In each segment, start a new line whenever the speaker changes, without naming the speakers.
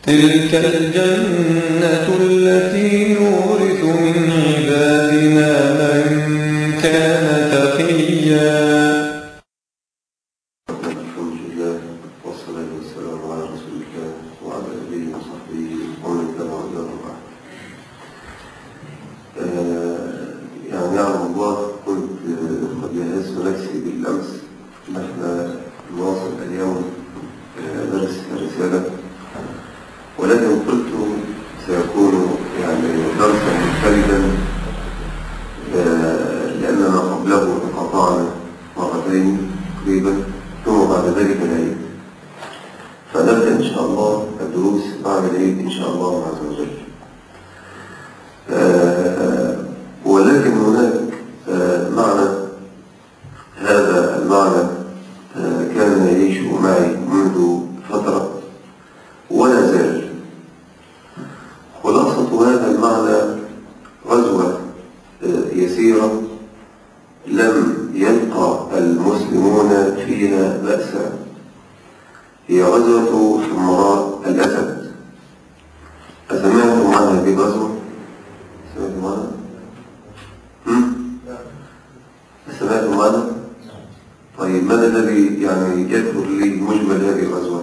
تلك الجنة التي نورث من عبادنا من كان تقيا
الحمد لله والصلاة والسلام على رسول الله وعلى آله وصحبه ومن تبع هداه بعد. آه، يعني يعلم الله كنت آه، قد جهزت نفسي بالأمس إن احنا نواصل اليوم آه، درس الرسالة ولكن قلت سيكون يعني درسا منفردا آه، لأننا قبله انقطعنا مرتين تقريبا ثم بعد ذلك العيد فنبدأ إن شاء الله الدروس بعد العيد إن شاء الله عز وجل آه، ولكن هناك آه، معنى هذا المعنى آه، كان يعيش معي منذ فترة ولا زال خلاصة هذا المعنى غزوة آه، يسيرة لم يلقى المسلمون فيها بأسا هي غزوة حمراء الأسد أسمعتم عن هذه الغزوة؟ سمعتم عنها؟ هم؟ سمعتم عنها؟ طيب ماذا الذي يعني يذكر لي مجمل هذه الغزوة؟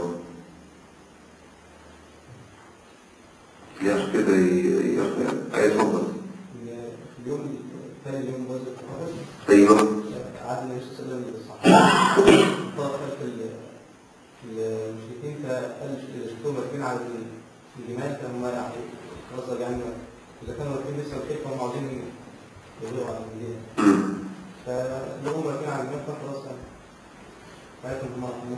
يا كده ي- يا يتفضل
اليوم ثاني يوم غزوة أحد
ايوه
عاد النبي صلى الله عليه وسلم للصحابة طاقة المشركين فقال شفتهم راكبين على الجمال كانوا ما يعرفوا قصد يعني إذا كانوا راكبين لسه الخيل فهم عاوزين يغيروا على الجمال
أمم.
فلهم راكبين على الجمال فخلاص يعني فايتهم هم راكبين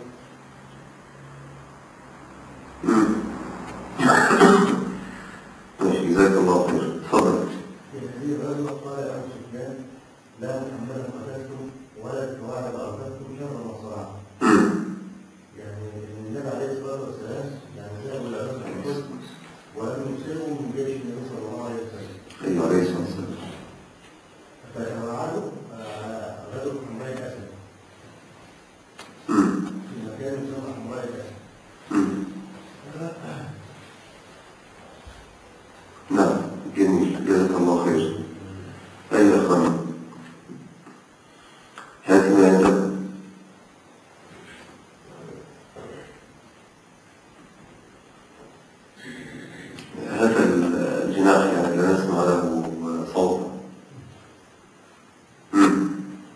ماشي جزاك الله خير تفضل
في هذه الغزوة قال أبو سفيان لا محمدا قتلتم ولا الكواعب أرسلتم شر وصراع يعني النبي عليه الصلاة والسلام يعني ذهبوا إلى غزوة الكفر ولم يسلموا من جيش النبي صلى الله عليه وسلم
ايوه عليه الصلاه والسلام
فتوعدوا على غزوة حمراء الأسد
أمم.
في مكان يسمى حمراء الأسد
أمم. نعم جميل جزاك الله خير أيها الأخوان هات ما عندك هذا الجناح يعني لا نسمع له صوتا أمم.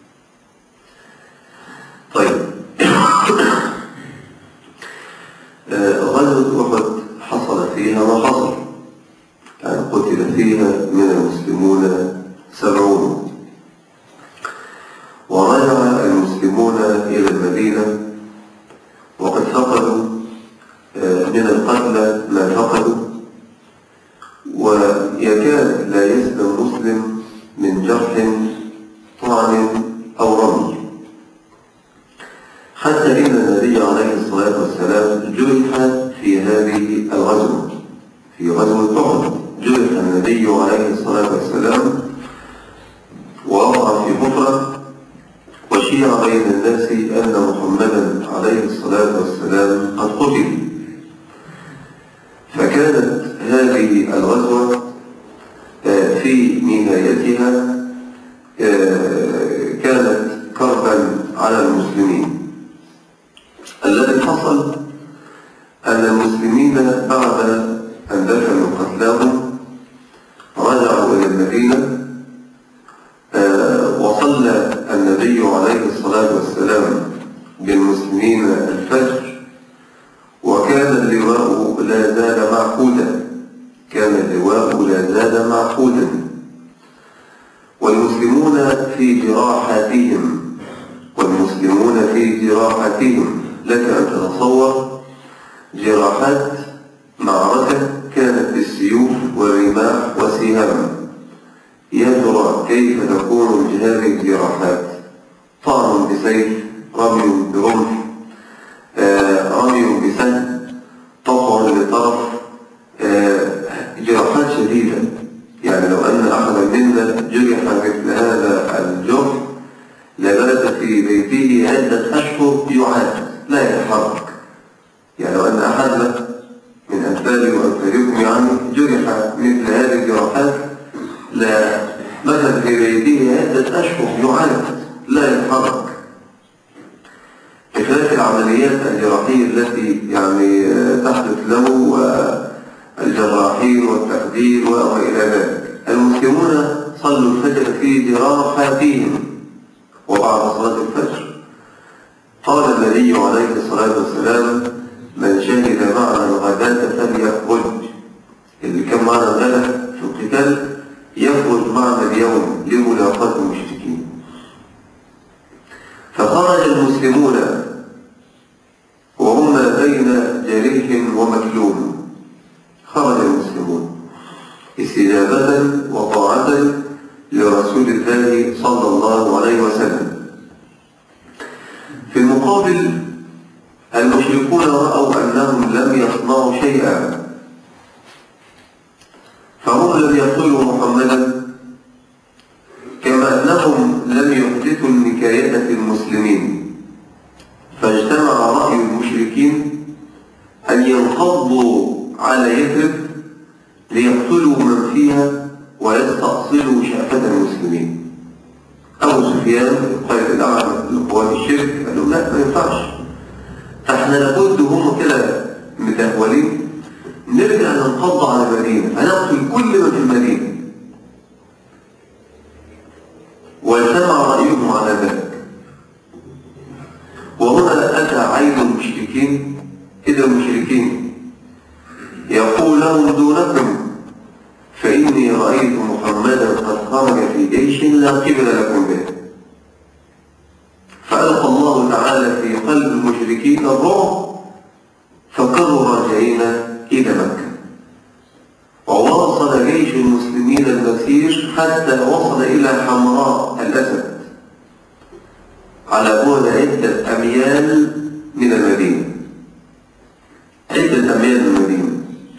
طيب آه، غزوة أحد حصل فيها ما حصل يعني قتل فيها من المسلمون سبعون ورجع المسلمون إلى المدينة وقد فقدوا آه، من القتلى ما فقدوا ويكاد لا يسلم مسلم من جرح طعن أو رمي حتى إن النبي عليه الصلاة والسلام جرح في هذه الغزوة في غزوة أحد جرح النبي عليه الصلاة والسلام ووقع في حفرة وشيع بين الناس أن محمدا عليه الصلاة والسلام قد قتل فكانت هذه الغزوة آه، في نهايتها آه، كانت كربا على المسلمين الذي حصل أن المسلمين بعد أن دفنوا قتلاهم رجعوا إلى المدينة آه، وصلى النبي عليه الصلاة والسلام بالمسلمين الفجر وكان اللواء لا زال معقودا كان اللواء لا زال معقودا والمسلمون في جراحاتهم والمسلمون في جراحاتهم لك أن تتصور جراحات معركة كانت بالسيوف والرماح والسهام يا ترى كيف تكون هذه الجراحات طعن بسيف رمي برمح آه، رمي بسهم طفع لطرف آه، جراحات شديدة يعني لو أن أحدا منا جرح مثل هذا الجرح لبات في بيته عدة أشهر يعاد لا يتحرك يعني لو أن أحدنا من أمثال العمليات الجراحية التي يعني آه، تحدث له والجراحين والتخدير وما إلى ذلك المسلمون صلوا الفجر في جراحاتهم وبعد صلاة الفجر قال النبي عليه الصلاة والسلام من شهد معنا الغداة فليخرج اللي كان معنا الغدا في القتال يخرج معنا اليوم لملاقاة المشركين فخرج المسلمون وهم بين جريح ومكلوم خرج المسلمون استجابة وطاعة لرسول الله صلى الله عليه وسلم في المقابل المشركون رأوا أنهم لم يصنعوا شيئا فهم لم يقتلوا محمدا كما أنهم لم يحدثوا النكاية في المسلمين فاجتمع رأي المشركين أن ينقضوا على يثرب ليقتلوا من فيها ويستأصلوا شأفة المسلمين أبو سفيان قائد الأعلى لقوات الشرك قال لهم لا ما ينفعش احنا لابد هم كده متهولين نرجع ننقض على المدينة هنقتل كل من في المدينة واجتمع رأيهم على ذلك وهنا أتى عين المشركين إذا المشركين يقول لهم دونكم فإني رأيت محمدا قد خرج في جيش لا قبل لكم به فألقى الله تعالى في قلب المشركين الرعب فكروا راجعين إلى مكة وواصل جيش المسلمين المسير حتى وصل إلى حمراء الأسد على بعد عدة أميال من المدينة عدة أميال من المدينة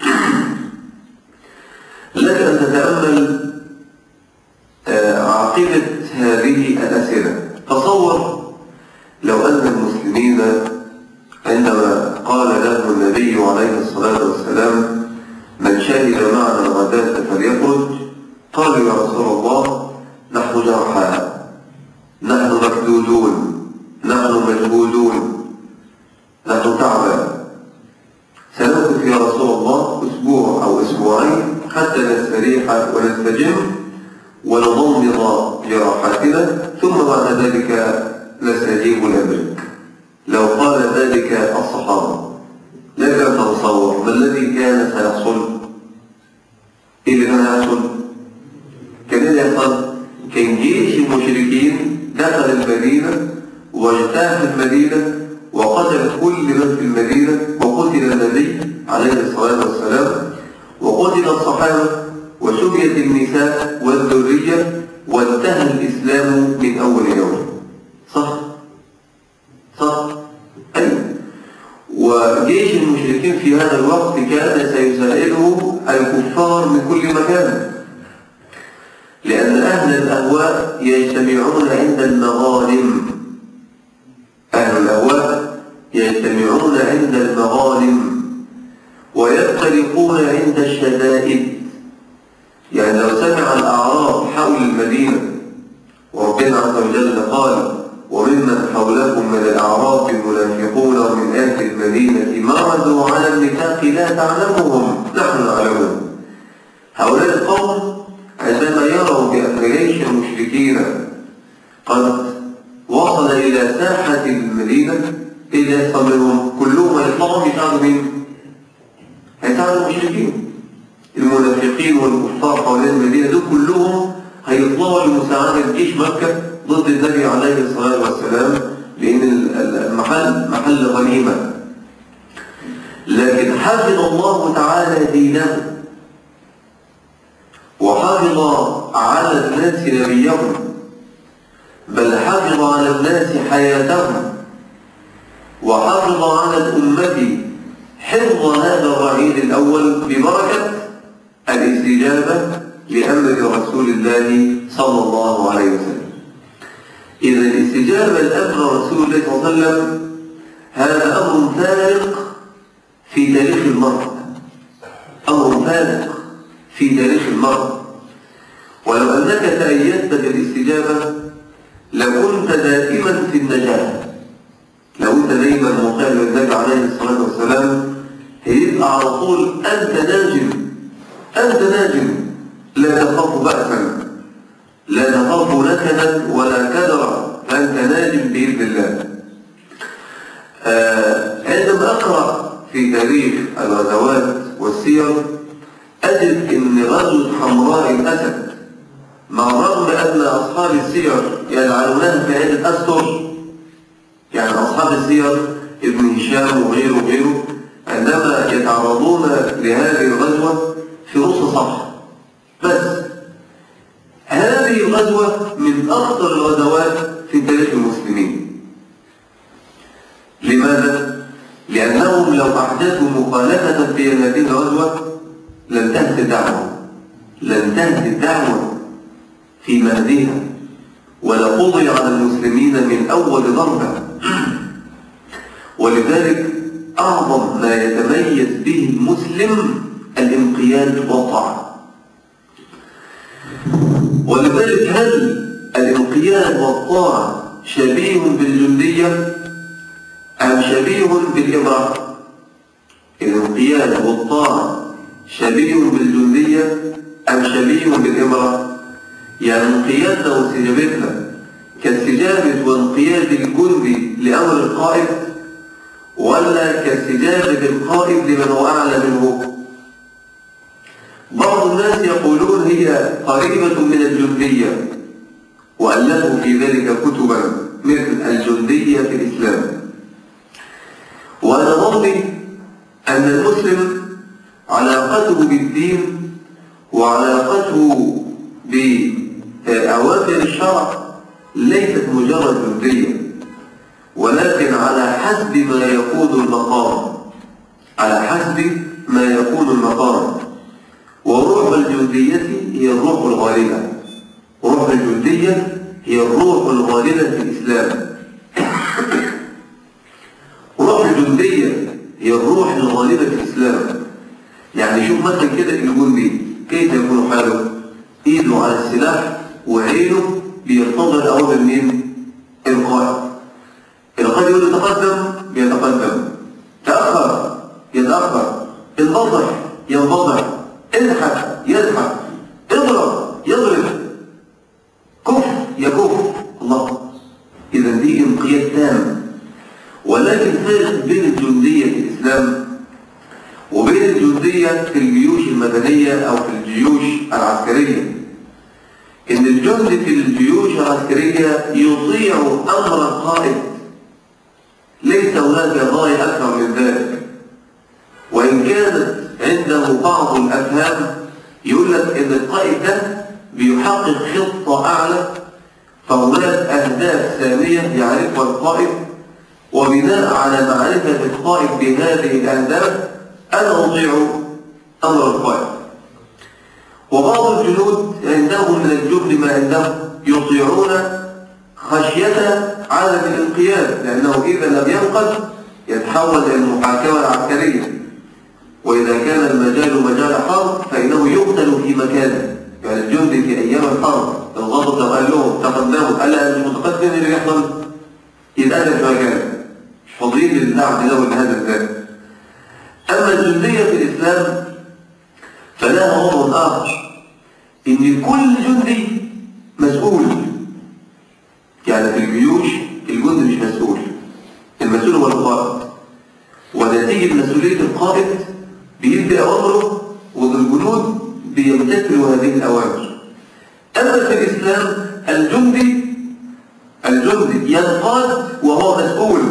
لك أن تتأمل آه، عاقبة هذه الأسئلة تصور لو أن المسلمين عندما قال له النبي عليه الصلاة والسلام من شهد معنا الغداة فليخرج قالوا يا رسول الله نحن جرحى نحن مكدودون نحن مجهودون نحن تعبى سنمكث يا رسول الله أسبوع أو أسبوعين حتى نستريح ونستجم ونضمد جراحاتنا ثم بعد ذلك نستجيب لأمرك لو قال ذلك الصحابة لك أن تتصور ما الذي كان سيحصل إيه اللي كان يحصل كان اللي يحصل كان جيش المشركين دخل المدينة واجتاح المدينة وقتل كل من في المدينة وقتل النبي عليه الصلاة والسلام وقتل الصحابة وسبيت النساء والذرية وانتهى الإسلام من أول يوم صح؟ صح؟ أيوة وجيش المشركين في هذا الوقت كان سيسائله الكفار من كل مكان لأن أهل الأهواء يجتمعون عند المغانم أهل الأهواء يجتمعون عند المغانم ويفترقون عند الشدائد يعني لو سمع الأعراب حول المدينة وربنا عز وجل قال وممن حولكم من الأعراب المنافقون ومن أهل المدينة مرضوا على النفاق لا تعلمهم نحن نعلمهم هؤلاء القوم عندما يروا بأن جيش المشركين قد وصل إلى ساحة المدينة إذا يحصل منهم كلهم هيطلعوا يساعدوا مين؟ هيساعدوا المشركين المنافقين والكفار حوالين المدينة دول كلهم هيطلعوا لمساعدة جيش مكة ضد النبي عليه الصلاة والسلام لأن المحل محل غنيمة لكن حفظ الله تعالى دينه وحفظ على الناس نبيهم بل حفظ على الناس حياتهم وحفظ على الأمة حفظ هذا الرعيل الأول ببركة الاستجابة لأمر رسول الله صلى الله عليه وسلم إذا الاستجابة لأمر رسول الله صلى الله عليه وسلم هذا أمر فارق في تاريخ المرء أمر فارق في تاريخ المرء ولو أنك تأيدت بالاستجابة لكنت دائما في النجاة لو أنت دايما مقابل النبي عليه الصلاة والسلام هيبقى على طول أنت ناجم أنت ناجم لا تخاف بأسا لا تخاف نكدا ولا كدرا فأنت ناجم بإذن الله آه عندما أقرأ في تاريخ الغزوات والسير أجد أن غزوة حمراء الأسد مع الرغم أن أصحاب السير يجعلونها في عدة أسطر يعني أصحاب السير ابن هشام وغيره وغيره عندما يتعرضون لهذه الغزوة في نص صفحة بس هذه الغزوة من أخطر الغزوات في تاريخ المسلمين لماذا؟ لأنهم لو أحدثوا مخالفة في هذه الغزوة لانتهت الدعوة لانتهت الدعوة في مهدها ولقضي على المسلمين من أول ضربة ولذلك أعظم ما يتميز به المسلم الانقياد والطاعة ولذلك هل الانقياد والطاعة شبيه بالجندية أم شبيه بالإمرأة الانقياد والطاعة شبيه بالجندية أم شبيه بالإمرأة يعني انقيادنا واستجابتنا كاستجابة وانقياد الجندي لأمر القائد ولا كاستجابة القائد لمن هو أعلى منه بعض الناس يقولون هي قريبة من الجندية وألفوا في ذلك كتبا مثل الجندية في الإسلام وأنا ظني أن المسلم علاقته بالدين وعلاقته بأوامر الشرع ليست مجرد جندية ولكن على حسب ما يكون المقام على حسب ما يكون المقام وروح الجندية هي الروح الغالبة روح الجندية هي الروح الغالبة في الإسلام روح الجندية هي الروح الغالبة في الإسلام يعني شوف مثلا كده الجندي كيف يكون حاله ايده على السلاح وعينه بينتظر أوامر مين؟ القائد القائد يقول له تقدم بيتقدم تأخر يتأخر انتظر ينتظر اضحك يضحك اضرب يضرب كف يكف الله إذا دي انقياد تام ولكن فرق بين الجندية في الإسلام وبين الجندية في الجيوش المدنية أو في الجيوش العسكرية إن الجندي في الجيوش العسكرية يطيع أمر القائد ليس هناك غاية أكثر من ذلك وإن كانت عنده بعض الأفهام يقول لك إن القائد ده بيحقق خطة أعلى فهناك أهداف ثانية يعرفها القائد وبناء على معرفة القائد بهذه الأهداف أنا أطيع أمر القائد وبعض الجنود عندهم من الجبن ما عندهم يطيعون خشية عدم الانقياد لأنه إذا لم ينقذ يتحول إلى المحاكمة العسكرية وإذا كان المجال مجال حرب فإنه يقتل في مكانه يعني الجندي في أيام الحرب الغضب لو قال لهم تقدموا قال لا أنت متقدم اللي يحصل يتقدم في مكانه مش فاضيين للدعم ده ولهذا الذات أما الجندية في الإسلام فلها وضع آخر إن كل جندي مسؤول يعني في الجيوش الجندي مش مسؤول المسؤول هو القائد ونتيجة مسؤولية القائد بيدي أوامره والجنود بيمتثلوا هذه الأوامر أما في الإسلام الجندي الجندي ينقاد وهو مسؤول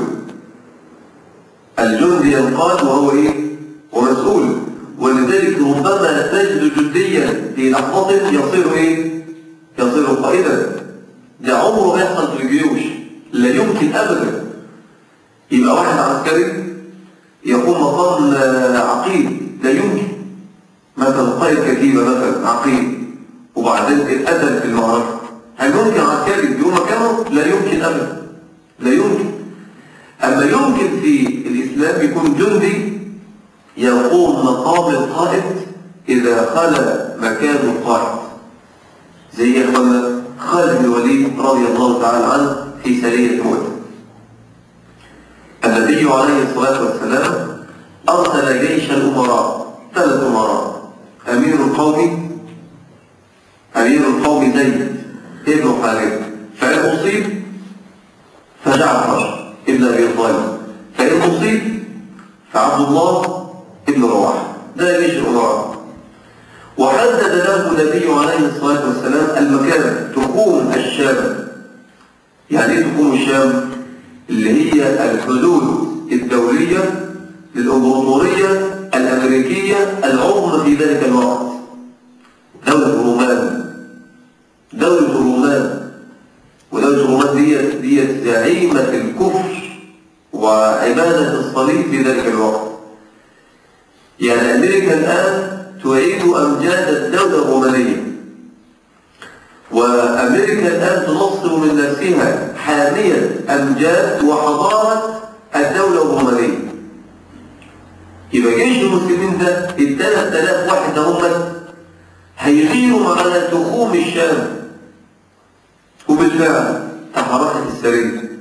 الجندي ينقاد وهو إيه؟ ومسؤول ولذلك ربما تجد جنديا في لحظة يصير إيه؟ يصير قائدا ده عمره ما يحصل في الجيوش لا يمكن أبدا يبقى واحد عسكري يقوم مقام عقيد لا يمكن مثلا قائد كتيبة مثلا عقيد وبعدين اتقتل في المعركة هل يمكن عسكري يقوم مكانه؟ لا يمكن أبدا لا يمكن أما يمكن في الإسلام يكون جندي يقوم مقام القائد إذا خلى مكان القائد زي إخوانا خالد بن الوليد رضي الله تعالى عنه في سرية موت النبي النبي عليه الصلاة والسلام أرسل جيش الأمراء ثلاث أمراء أمير القوم أمير القوم زيد ابن حارثة فإن أصيب فجعفر ابن أبي طالب فإن أصيب فعبد الله ابن رواحة ده جيش الأمراء وحدد له النبي عليه الصلاة والسلام المكان تقوم الشام يعني ايه تقوم الشام اللي هي الحدود الدولية للإمبراطورية الأمريكية العظمى في ذلك الوقت دولة الرومان دولة الرومان ودولة الرومان ديت ديت زعيمة الكفر وعبادة الصليب في ذلك الوقت يعني أمريكا الآن تعيد أمجاد الدولة الرومانية وأمريكا الآن تنصر من نفسها حامية أمجاد وحضارة الدولة الرومانية يبقى جيش المسلمين ده الثلاث آلاف واحد هم هيغيروا على تخوم الشام وبالفعل تحركت السرية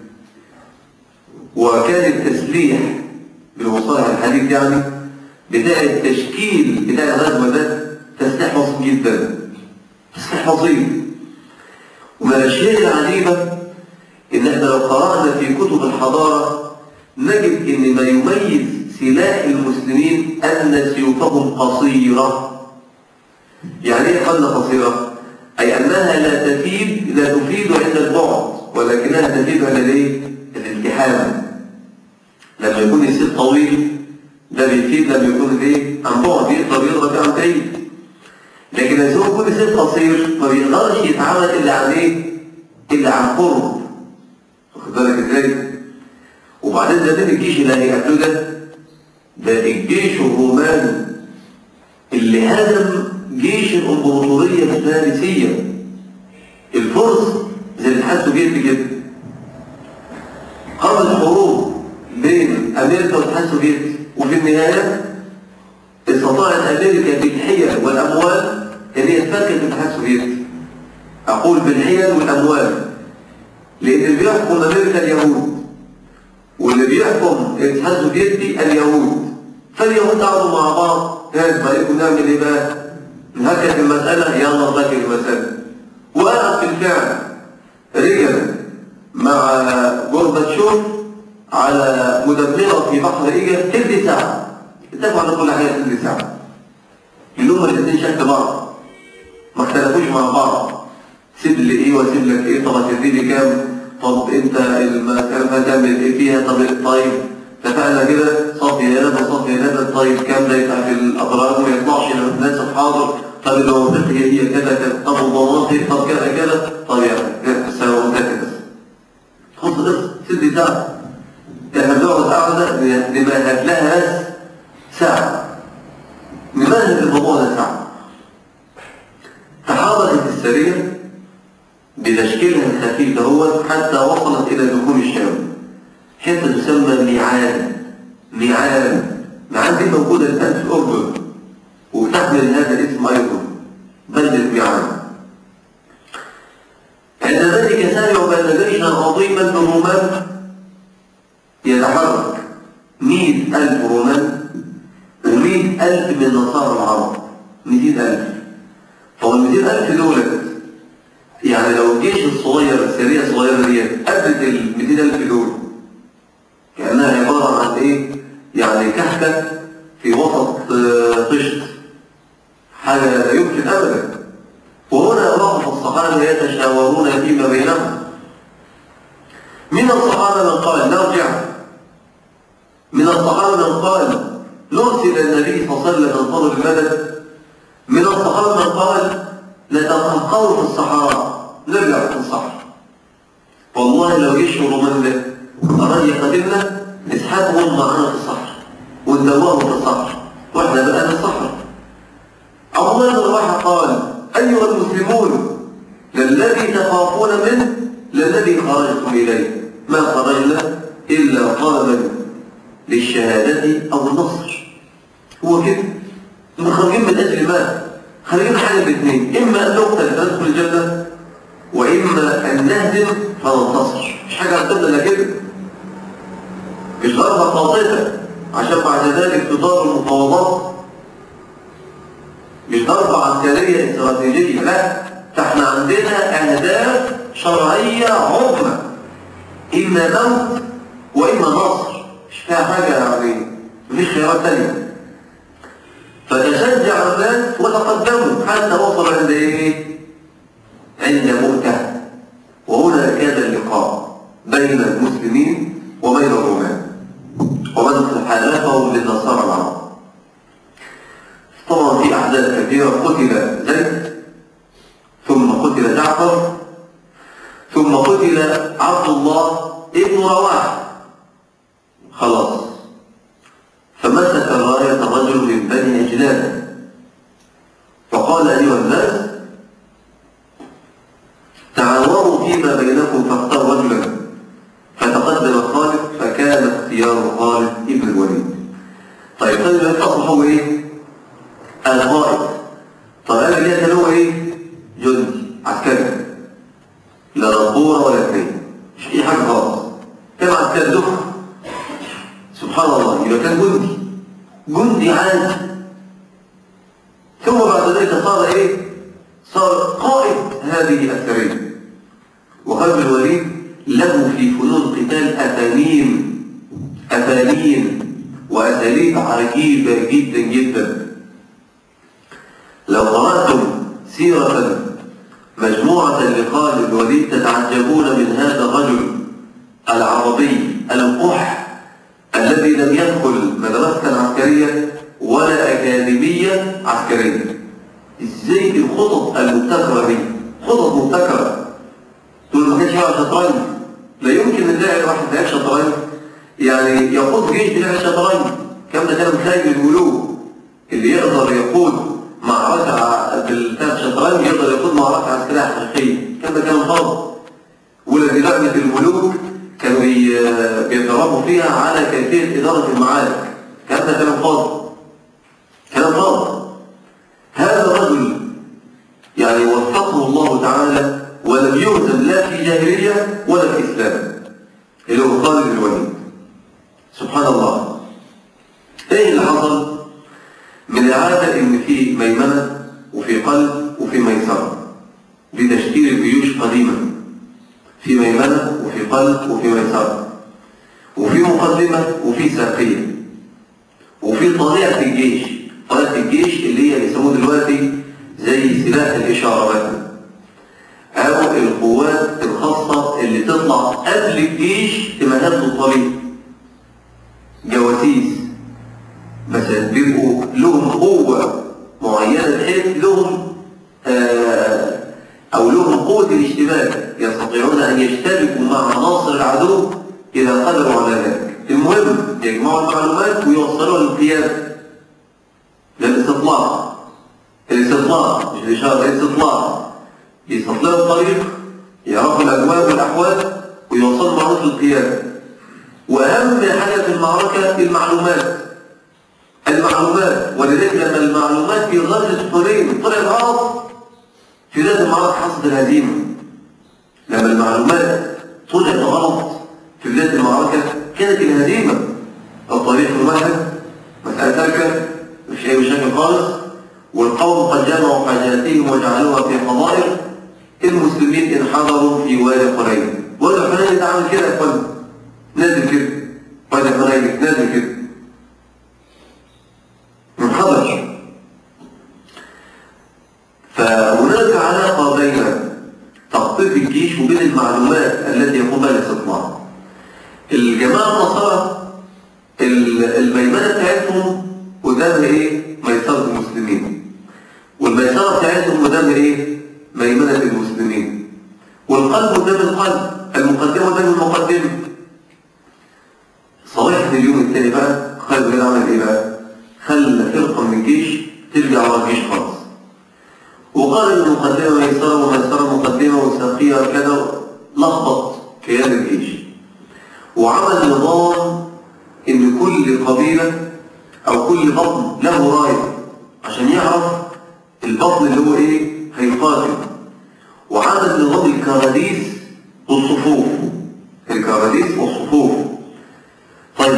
وكان التسليح بالمصالح الحديث يعني بتاع التشكيل بتاع الغزوة ده تسليح بسيط جدا تسليح بسيط ومن الأشياء العجيبة إن احنا لو قرأنا في كتب الحضارة نجد إن ما يميز سلاح المسلمين أن سيوفهم قصيرة يعني ايه قلنا قصيرة؟ أي أنها لا تفيد لا تفيد عند البعد ولكنها تفيد عند الايه؟ الالتحام لما يكون السيف طويل ده بيفيد لما يكون ايه؟ عن بعد يقدر يضرب عن بعيد لكن لما يكون سيف قصير ما بيقدرش يتعامل إلا عن ايه؟ إلا عن قرب واخد بالك ازاي؟ وبعدين ده مين الجيش اللي هيقابله ده؟ ده الجيش الروماني اللي هزم جيش الامبراطوريه الفارسيه الفرس زي الاتحاد السوفيتي كده قامت حروب بين امريكا والاتحاد السوفيتي وفي النهايه استطاعت امريكا بالحيل والاموال ان هي تفكك الاتحاد السوفيتي اقول بالحيل والاموال لان اللي بيحكم امريكا اليهود واللي بيحكم الاتحاد السوفيتي اليهود فاليهود قعدوا مع بعض هات بقى نعمل ايه بقى؟ نهكت المسألة يلا نهكت المسألة وقعد بالفعل رجل مع جورباتشوف على مدمرة في بحر إيجا تلت ساعة اتفقوا على كل حاجة تلت ساعة اللي هما الاثنين شكل بعض ما اختلفوش مع بعض سيب لي ايه واسيب لك ايه طب هتدي لي كام طب انت المسألة هتعمل ايه فيها طب طيب اتفقنا كده صافي هذا صافي هذا طيب كام ده يبقى في الاضرار ما يطلعش الناس الحاضر طب لو هي هي كذا كذا طب الضمانات هي طب كذا كذا طب يعني سوا كذا بس خد بس ست ساعة احنا بنقعد قاعدة نمهد لها بس ساعة نمهد الموضوع ده ساعة تحركت السرية بتشكيلها الخفيف هو حتى وصلت إلى دخول الشام حتة تسمى ميعاد ميعاد ميعاد دي موجودة الآن في الأردن وبتحمل هذا الاسم أيضا بلدة ميعاد عند ذلك سمعوا بأن جيشا عظيما من الرومان يتحرك مئة ألف رومان ومئة ألف من نصارى العرب مئتين ألف طب المئتين ألف دولت يعني لو الجيش الصغير السرية الصغيرة دي قدت المئتين ألف دول كأنها عبارة عن إيه؟ يعني كحكة في وسط طشت حاجة لا يمكن أبدا وهنا وقف الصحابة يتشاورون فيما بينهم من الصحابة من قال نرجع من الصحابة من قال نرسل النبي صلى الله عليه وسلم ننتظر المدد من الصحابة من قال نتفقهوا في الصحراء نرجع في الصحراء والله لو جيش الرومان ده أراد يقدمنا نسحبهم معانا في الصحراء وندوهم في الصحراء واحنا بقى في الصحراء عبد الله بن رواحه قال ايها المسلمون للذي تخافون منه للذي خرجتم اليه ما خرجنا الا طلبا للشهاده او النصر هو كده هم خارجين من اجل ما خارجين حاجه باثنين اما ان نقتل فندخل الجنه واما ان نهدم فننتصر مش حاجه عندنا الا كده مش ضربة قاطبة عشان بعد ذلك تدار المفاوضات مش ضربة عسكرية استراتيجية لا ده احنا عندنا أهداف شرعية عظمى إما موت وإما نصر مش فيها حاجة يعني مفيش خيارات تانية فتشجع الناس وتقدموا حتى وصل عند ايه؟ عند مؤتة وهنا كان اللقاء بين المسلمين وبين الرومان ومن حالفهم للنصارى العرب طبعا في احداث كثيره قتل زيد ثم قتل جعفر ثم قتل عبد الله ابن رواحه خلاص فمسك راية رجل من بني أجلاد فقال أيها الناس تعاونوا فيما بينكم فاختار رجلا فتقدم خالد فكان اختيار خالد ابن الوليد طيب خالد بن أصبح هو إيه؟ القائد طيب أنا جاي كان هو إيه؟ جندي عسكري لا دبورة ولا اثنين مش أي حاجة خالص كان عسكري دفعة سبحان الله يبقى كان جندي جندي عادي ثم بعد ذلك صار ايه صار قائد هذه السريه وخالد بن الوليد له في فنون القتال افانين افانين واساليب عجيبه جدا جدا لو قراتم سيره مجموعه لخالد بن الوليد تتعجبون من هذا الرجل العربي القح الذي لم يدخل مدرسة عسكرية ولا أكاديمية عسكرية ازاي الخطط المبتكرة دي خطط مبتكرة تقول ما كانش يلعب شطرنج لا يمكن نلاقي واحد لعب شطرنج يعني يقود جيش بلعب شطرنج كم ده كان خارج الملوك اللي يقدر يقود معركة بالتاب شطرنج يقدر يقود معركة عسكرية حقيقية كم ده كان فرض ولدي لعبة الملوك كانوا بي- بيتدربوا فيها على كيفية إدارة المعارك كان ده كلام فاضي كلام فاضي هذا الرجل يعني وفقه الله تعالى ولم يهزم لا في جاهلية ولا في إسلام اللي هو خالد بن الوليد سبحان الله ايه اللي حصل من العادة ان في ميمنة وفي قلب وفي ميسرة دي تشكيل الجيوش قديما في ميمنة وفي قلب وفي ميسرة وفي مقدمة وفي ساقية وفي طبيعة الجيش طبيعة الجيش اللي هي بيسموه دلوقتي زي سلاح الإشارة مثلا أو القوات الخاصة اللي تطلع قبل الجيش تمهد له الطريق جواسيس مثلا بيبقوا لهم قوة معينة بحيث لهم آه أو لهم قوة الاشتباك يستطيعون أن يشتبكوا مع عناصر العدو إذا قدروا على ذلك المهم يجمعوا المعلومات ويوصلوها للقيادة للاستطلاع الاستطلاع مش الإشارة الاستطلاع يستطلعوا الطريق يعرفوا الأجواء والأحوال ويوصلوا معروف للقيادة وأهم حاجة في المعركة المعلومات المعلومات ولذلك لما المعلومات في غزة حنين طلعت غلط في ذات المعركة حصلت الهزيمة لما المعلومات طلعت غلط في بداية المعركة كانت الهزيمة الطريق ممهد مسألة تركة مش أي مشاكل خالص والقوم قد جمعوا حاجاتهم وجعلوها في حظائر المسلمين انحدروا في وادي حنين وادي حنين ده عامل كده يا اخوانا نازل كده وادي حنين نازل كده منحدر فهناك علاقة بين تخطيط الجيش وبين المعلومات التي يقوم بها الاستطلاع الجماعة النصارى ال- الميمنة بتاعتهم قدام ايه؟ ميسرة المسلمين والميسرة بتاعتهم قدام ايه؟ ميمنة المسلمين والقلب قدام القلب المقدمة قدام المقدمة صباح اليوم الثاني بقى خالد بن عمل ايه بقى؟ خلى فرقة من الجيش ترجع ورا الجيش خالص وقال ان المقدمة ميسرة وميسرة مقدمة وساقية كذا لخبط كيان الجيش وعمل نظام ان كل قبيلة او كل بطن له راية عشان يعرف البطن اللي هو ايه هيقاتل وعمل نظام الكراديس والصفوف الكراديس والصفوف طيب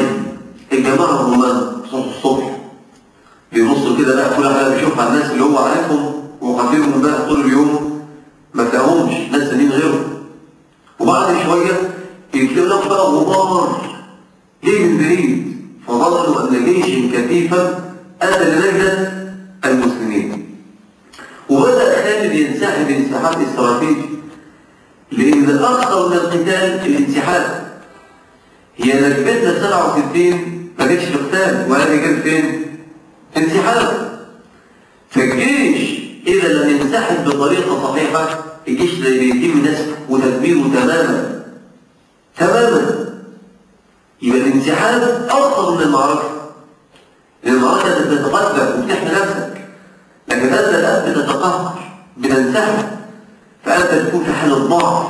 على الناس اللي هو عارفهم وقاتلهم امبارح طول اليوم ما تلاقوهمش ناس ثانيين غيرهم وبعد شويه يكتب لك بقى غبار جاي من بعيد فظنوا ان جيش كثيفا اتى لنجده المسلمين وبدا خالد ينسحب انسحاب استراتيجي لان الاخطر من القتال الانسحاب هي نجدتنا 67 ما جتش في قتال ولا جت فين؟ انسحاب فالجيش إذا لم ينسحب بطريقة صحيحة الجيش ده بيتم نسفه وتدميره تماما تماما يبقى الانسحاب أفضل من المعركة لأن المعركة أنت بتتقدم وبتحمي نفسك لكن أنت الآن بتتقهقر بتنسحب فأنت تكون في حالة ضعف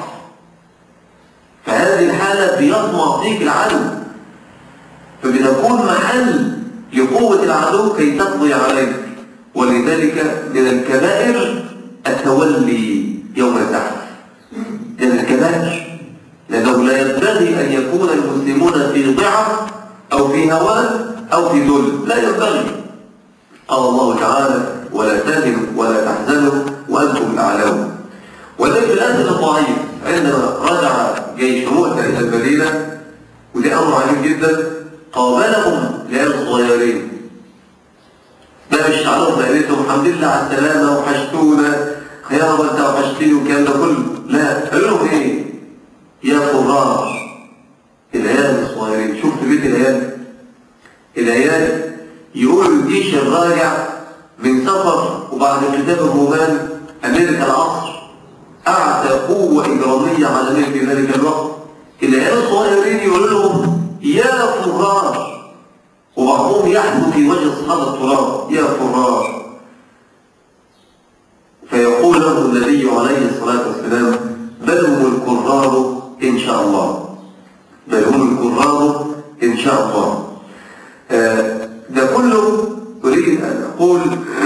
فهذه الحالة بيطمع فيك العدو فبتكون محل لقوة العدو كي تقضي عليك ولذلك من الكبائر التولي يوم الزحف من الكبائر لأنه لا ينبغي أن يكون المسلمون في ضعف أو في هوان أو في ذل لا ينبغي قال الله تعالى ولا تهنوا ولا تحزنوا وأنتم الأعلون وذلك الأسد الضعيف عندما رجع جيش مؤتة إلى المدينة ودي أمر عجيب جدا قابلهم العيال الصغيرين ده مش تعرف لقيتهم الحمد لله على السلامة وحشتونا يا رب انت وحشتني والكلام ده كله لا قالوا لهم ايه؟ يا فراش العيال الصغيرين شفت بيت العيال العيال يقولوا الجيش الراجع من سفر وبعد كتاب الرومان أمريكا العصر أعتى قوة إجرامية عالمية في ذلك الوقت العيال الصغيرين يقولوا لهم يا فراش وبعضهم يحدو في وجه أصحاب التراب يا فراش فيقول له النبي عليه الصلاة والسلام بل هم الكرار إن شاء الله بل هم الكرار إن شاء الله آه، ده كله أريد أن أقول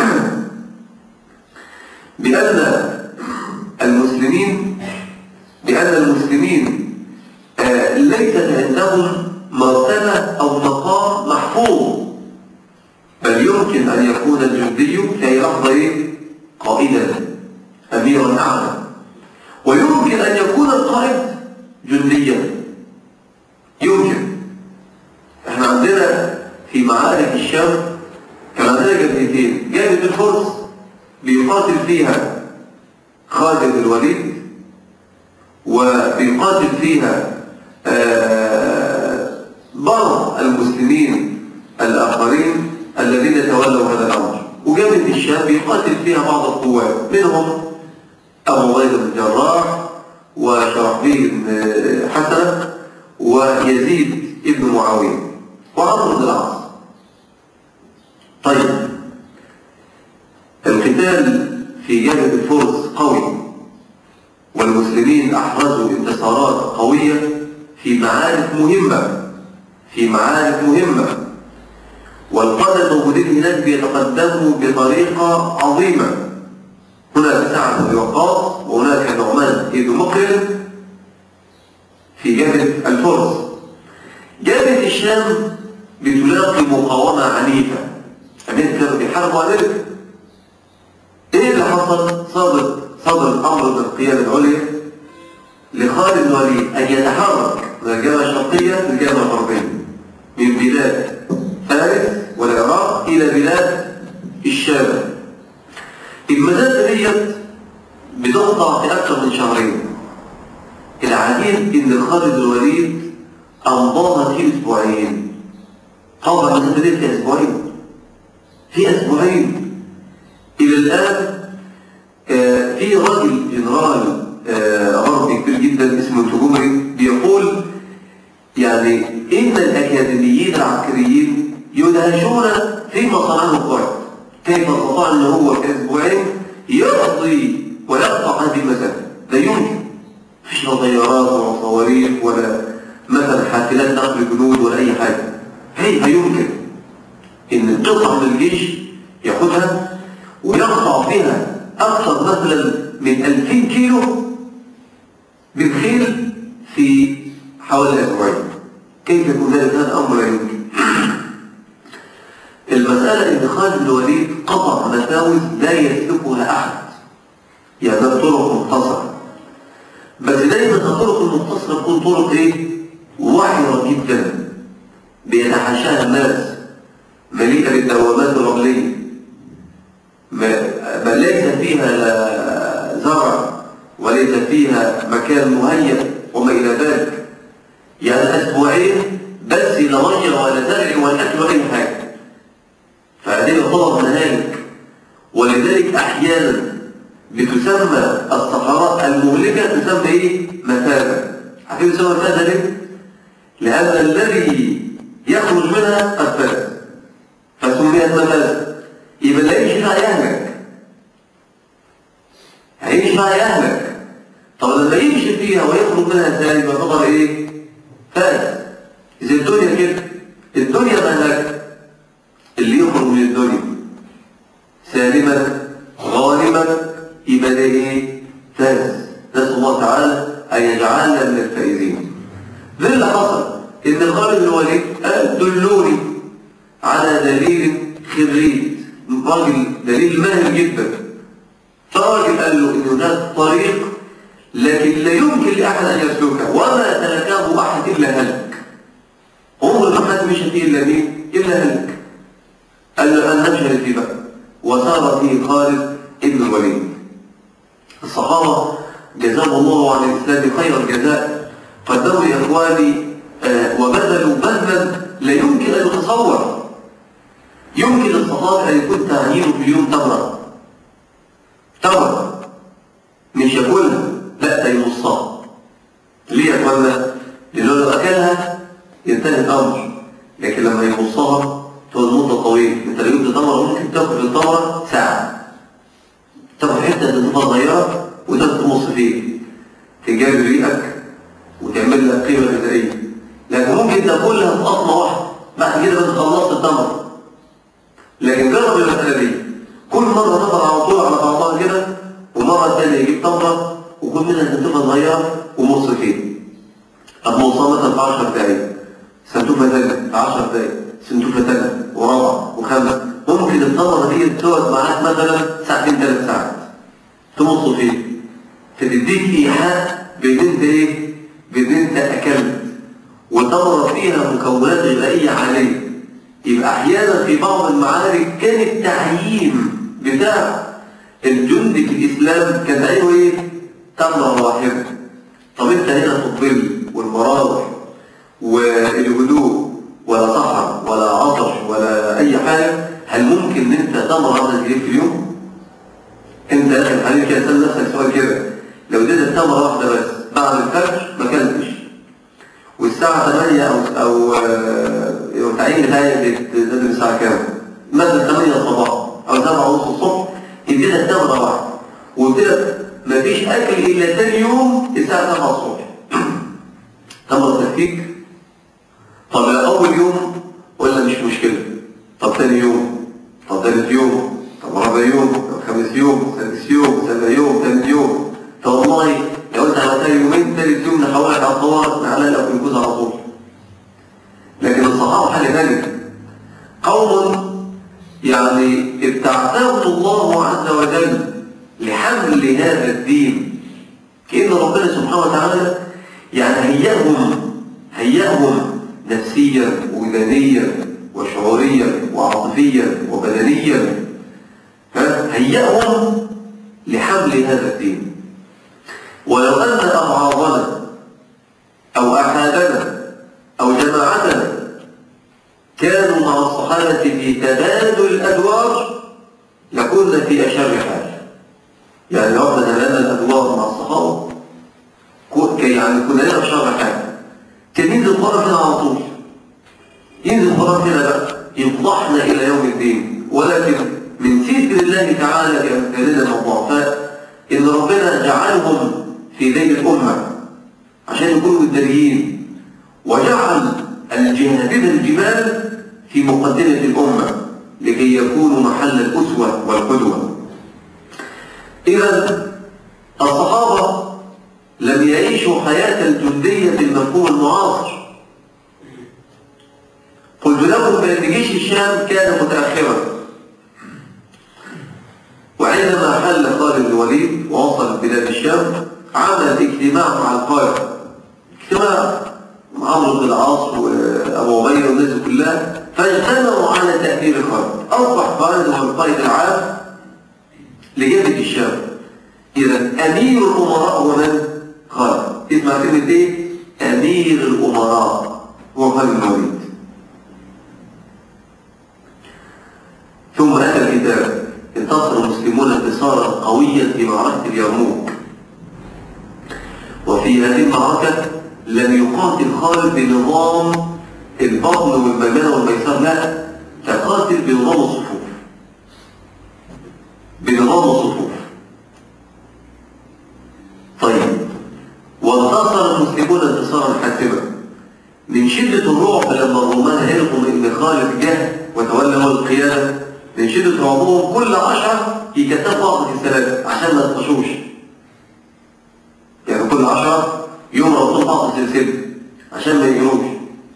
بأن المسلمين بأن المسلمين آه، ليست عندهم مرتبة أو مقام محفوظ بل يمكن أن يكون الجندي في أي لحظة إيه؟ قائدا أميرا أعلى ويمكن أن يكون القائد جنديا يمكن احنا عندنا في معارك الشام كان عندنا جبهتين جبهة الفرس بيقاتل فيها خالد بن الوليد وبيقاتل فيها آه، بعض المسلمين الآخرين الذين تولوا هذا الأمر وجبهة الشام بيقاتل فيها بعض القوات منهم أبو عبيدة بن الجراح وشرحبيل بن حسن ويزيد بن معاوية وعمرو بن العاص طيب القتال في جبهة الفرس قوي والمسلمين أحرزوا انتصارات قوية في معارك مهمة في معارك مهمة والقادة الموجودين هناك بيتقدموا بطريقة عظيمة هناك سعد بن وقاص وهناك نعمان بن مقرن في جبهة الفرس جبهة الشام بتلاقي مقاومة عنيفة أمريكا كانوا بيحاربوا أمريكا إيه اللي حصل؟ صدر صدر الأمر من القيادة العليا لخالد بن الوليد أن يتحرك من الجبهة الشرقية للجبهة الغربية من بلاد فارس والعراق إلى بلاد الشام المسافة ديت بتقطع في أكثر من شهرين العجيب إن خالد الوليد أمضاها في أسبوعين طبعا المسافة دي في أسبوعين في أسبوعين إلى الآن آه، في راجل جنرال آه، غربي كبير جدا اسمه التجومري بيقول يعني إن الأكاديميين العسكريين يدهشون فيما صنعه القائد كيف استطاع أن هو في أسبوعين يقضي ويقطع هذه المسافة لا يمكن مفيش لا طيارات ولا صواريخ ولا مثلا حافلات نقل جنود ولا أي حاجة كيف يمكن إن قطعة من الجيش ياخدها ويقطع فيها أكثر مثلا من 2000 كيلو بالخيل في حوالي أسبوعين كيف يكون ذلك هذا أمر لا يمكن المسافة المسألة إن خالد بن الوليد قطع مساوس لا يسلكها أحد يعني ده طرق مختصرة بس دايما الطرق المختصرة تكون طرق إيه؟ وعرة جدا بيتحاشاها الناس مليئة بالدوامات الرملية ما ما ليس فيها لا زرع وليس فيها مكان مهيأ وما إلى ذلك يعني أسبوعين بس لا مية ولا زرع ولا أكل ولا أي حاجة فهذه تعتبر مهالك ولذلك أحيانا بتسمى الصحراء المهلكة تسمى إيه؟ مثابة عارفين تسمى مثابة ليه؟ لأن الذي يخرج منها قد فاز فسميت مثابة يبقى لا يمشي فيها يهلك هيمشي فيها يهلك طب لما يمشي فيها ويخرج منها ازاي يبقى تعتبر ايه؟ فاز زي الدنيا كده الدنيا مهلكة اللي يخرج من الدنيا سالما غالبا يبقى ده ايه؟ فاز نسأل الله تعالى أن يجعلنا من الفائزين ده اللي حصل إن خالد بن الوليد قال دلوني على دليل خريج راجل دليل ماهر جدا فالراجل قال له إن هناك طريق لكن لا يمكن لأحد أن يسلكه وما سلكه أحد إلا هلك عمر ما حد مشى فيه إلا مين؟ إلا هلك قال له أن نمشي فيه بقى وصار فيه خالد ابن الوليد الصحابة جزاهم الله عن الإسلام خير الجزاء قدموا لإخواني آه، وبذلوا بذلا لا يمكن أن يتصور يمكن للصحابة أن يكون تعيينه في اليوم تمرة تمرة مش ياكلها لا ده ينصها ليه يا اخوانا؟ لأنه لو أكلها ينتهي الأمر لكن لما ينصها تقعد مدة طويلة انت لو جبت تمرة ممكن تاكل التمرة ساعة تاخد حتة تنفى صغيرة وتاخد تمص فيه تجاب ريقك وتعمل لك قيمة غذائية لكن ممكن تاكلها في قطمة واحدة بعد كده بس خلصت التمرة لكن جرب المسألة دي كل مرة تاخد على طول على بعضها كده ومرة تانية يجيب تمرة وكل منها تنتفى صغيرة ومص فيه طب موصل مثلا في 10 دقايق سنتوفة تانية في 10 دقايق سنتوفة تانية ورابعة وخامسة ممكن التمرة دي تقعد معاك مثلا ساعتين ثلاث ساعات تمص فيه فتديك إيحاء بإن أنت إيه؟ بإن أنت أكلت وتمرة فيها مكونات غذائية عالية يبقى أحيانا في بعض المعارك كان التعيين بتاع الجندي في الإسلام كان أيوه إيه؟ تمرة واحدة طب أنت هنا في الظل والمراوح والهدوء ولا سهر ولا عطش ولا أي حاجة هل ممكن إن أنت تمرة واحدة تجيب في اليوم؟ أنت يا أخي الحبيب كده سأل نفسك سؤال كده لو اديتك تمرة واحدة بس بعد الفجر ما كلتش والساعة 8 أو أو آه، التعيين بتاعي بتنزل الساعة كام؟ مثلا 8 الصباح أو 7 ونص الصبح اديتك تمرة واحدة وقلت لك مفيش أكل إلا تاني يوم الساعة 7 الصبح تمرة تكفيك؟ طب أول يوم ولا مش مشكلة؟ طب تاني يوم؟ طب تالت يوم؟ طب رابع يوم؟ طب خامس يوم؟ سادس يوم؟ سابع يوم؟ تالت يوم؟ طب والله لو انت على تاني يومين تالت يوم نحولك على الطوارئ نعمل لك الجوز على طول لكن الصحابة حاجة ثانية قوم يعني ابتعثهم الله عز وجل لحمل هذا الدين كأن ربنا سبحانه وتعالى يعني هيئهم هيئهم نفسيا ووجدانيا وشعوريا وعاطفيا وبدنيا ها؟ هيئهم لحمل هذا الدين ولو أن أبعاضنا أو أحادنا أو جماعتنا كانوا مع الصحابة في تبادل الأدوار لكنا في أشر حال يعني لو احنا تبادلنا الأدوار مع الصحابة كو- كي- يعني كنا لنا في شر حال كان ينزل القرآن هنا على طول ينزل القرآن هنا بقى يفضحنا إلى يوم الدين ولكن من ستر الله تعالى بأمثالنا الضعفاء إن ربنا جعلهم في ذيل الأمة عشان يكونوا مدريين وجعل الجهادين الجبال في مقدمة الأمة لكي يكونوا محل الأسوة والقدوة إذا الصحابة لم يعيشوا حياة الجندية بالمفهوم المعاصر قلت لهم بأن جيش الشام كان متأخرا وعندما حل خالد بن الوليد ووصل بلاد الشام عمل اجتماع مع القائد اجتماع مع عمرو بن العاص وابو عبيده والناس دي كلها فاجتمعوا على تأثير خالد اصبح خالد هو القائد العام لجبهة الشام اذا امير الامراء هو من؟ خالد اسمع كلمة ايه؟ امير الامراء هو خالد بن الوليد ثم اتى الكتاب انتصر المسلمون انتصارا قويا في معركة اليرموك وفي هذه المعركة لم يقاتل خالد بنظام البطن والميمنة والميسار لا تقاتل بنظام الصفوف بنظام الصفوف طيب وانتصر المسلمون انتصارا حاسما من شدة الرعب لما الرومان عرفوا ان خالد جه وتولى هو القيادة من شدة رعبهم كل عشرة يكتبوا بعض الثلاثة عشان ما يطفشوش يعني كل عشرة يوم ربطوا بعض السلسلة عشان ما يجروش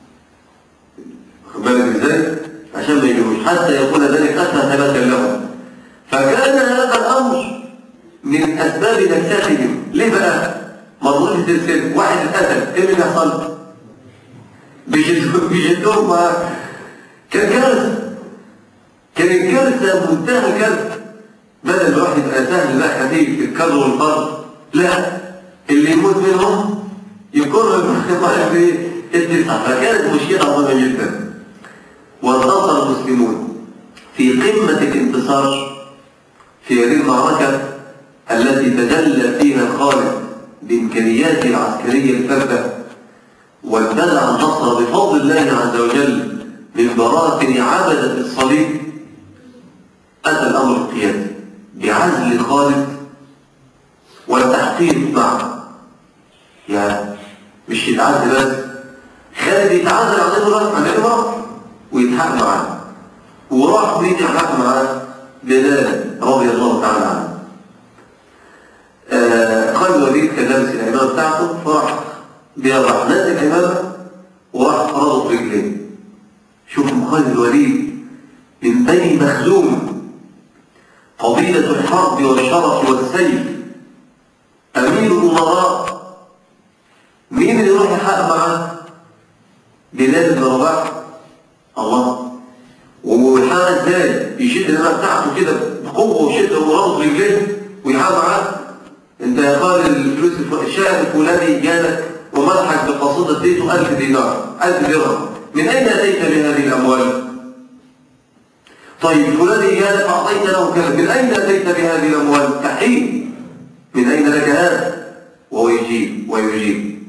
خد بالك ازاي؟ عشان ما يجروش حتى يكون ذلك أسهل ثباتا لهم فكان هذا الأمر من أسباب نكساتهم ليه بقى؟ مربوط السلسلة واحد اتقتل ايه اللي بيحصل؟ بيشدوه بيشدوه ما كان كارثة كان الكارثة منتهى الكارثة بدل ما واحد يبقى سهل بقى خفيف الكر والفر لا اللي يموت منهم يكون في التسعة فكانت مشكلة عظيمة جدا وانتصر المسلمون في قمة الانتصار في هذه المعركة التي تجلى فيها خالد بإمكانياته العسكرية الفردة وابتدع النصر بفضل الله عز وجل من براثن عبدة الصليب أتى الأمر القيادي بعزل خالد والتحقيق معه يعني مش يتعزل بس خالد يتعزل عن الرجل عن الرجل ويتحق معاه وراح مين يتحق معاه بلال رضي الله تعالى عنه آه خالد الوليد كان لابس العمامه بتاعته فراح بيضع نازل العمامه وراح فرضه في رجليه شوفوا خالد الوليد من بني مخزوم قبيلة الحرب والشرف والسيف أمير الأمراء مين اللي يروح يحقق معاه؟ بلال بن رباح الله ويحقق ازاي؟ يشد الرماية بتاعته كده بقوة وشدة وربط رجليه ويحقق معاه انت يا خالد الفلوس الف- الشاعر الفلاني جالك ومدحك بقصيدة اديته 1000 دينار 1000 درهم من أين أتيت بهذه الأموال؟ طيب فلان جالك فأعطيت له كذا من أين أتيت بهذه الأموال؟ تحقيق من أين لك هذا؟ وهو يجيب ويجيب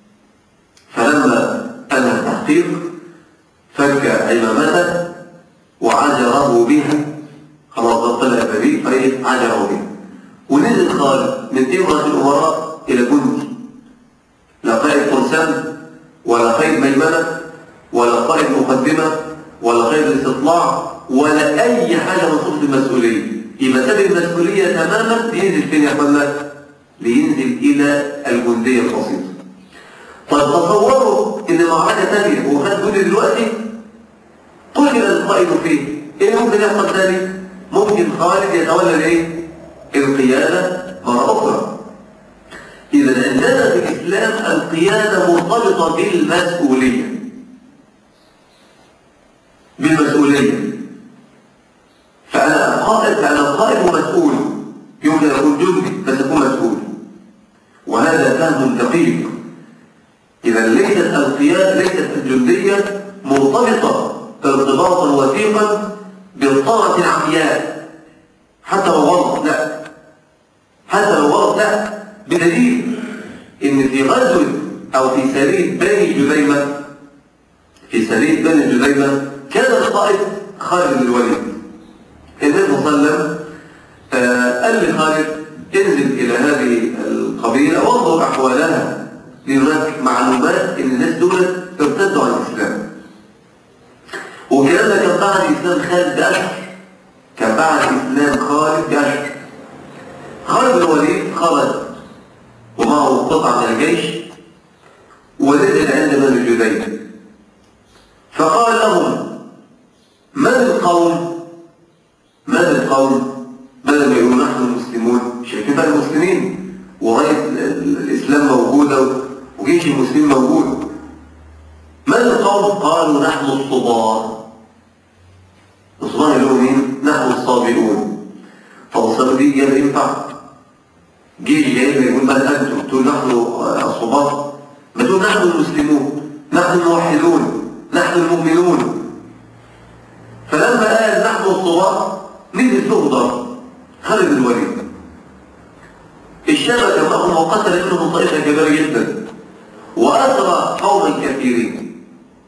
فلما أنهى التحقيق فك عمامته وعجره بها خلاص طلع بريء فريق عجره بها ونزل خالد من إبرة الأمراء إلى جندي لا قائد فرسان ولا قائد ميمنة ولا قائد مقدمة ولا قائد استطلاع ولا أي حاجة من صفة المسؤولية يبقى ساب المسؤولية تماما لينزل فين يا أخوانا؟ لينزل إلى الجندية البسيطة طيب تصوروا إن معركة تانية هو خد جندي دلوقتي قتل القائد فيه إيه اللي ممكن يحصل تاني؟ ممكن خالد يتولى الإيه؟ القيادة مرة أخرى إذا عندنا في الإسلام القيادة مرتبطة بالمسؤولية بالمسؤولية فأنا قائد فأنا قائد ومسؤول يمكن أكون جندي بس أكون مسؤول وهذا فهم دقيق إذا ليست القيادة ليست الجندية مرتبطة ارتباطا وثيقا بالطاعة العمياء حتى لو غلط لا حتى لو غلط لا بدليل ان في غزوة او في سرية بني جذيمة في سرية بني جذيمة كان القائد خالد بن الوليد النبي صلى الله عليه وسلم آه، قال لخالد انزل الى هذه القبيلة وانظر احوالها لهناك معلومات ان الناس دول ارتدوا عن الاسلام والكلام ده كان بعد اسلام خالد باشهر كان بعد اسلام خالد باشهر خالد بن الوليد خرج ومعه قطعة من الجيش ونزل عند بني جذيمة فقال لهم الصبار الصبار اللي هو مين؟ نحن الصابئون طب الصابئ دي جاب ينفع؟ جيل جاي يقول بل انتم تقول نحن الصبار ما تقول نحن المسلمون نحن الموحدون نحن المؤمنون فلما قال نحن الصبار نزل له ضرب خالد بن الوليد الشبكه معهم وقتل منهم طائفه كبيره جدا واسرى قوما كثيرين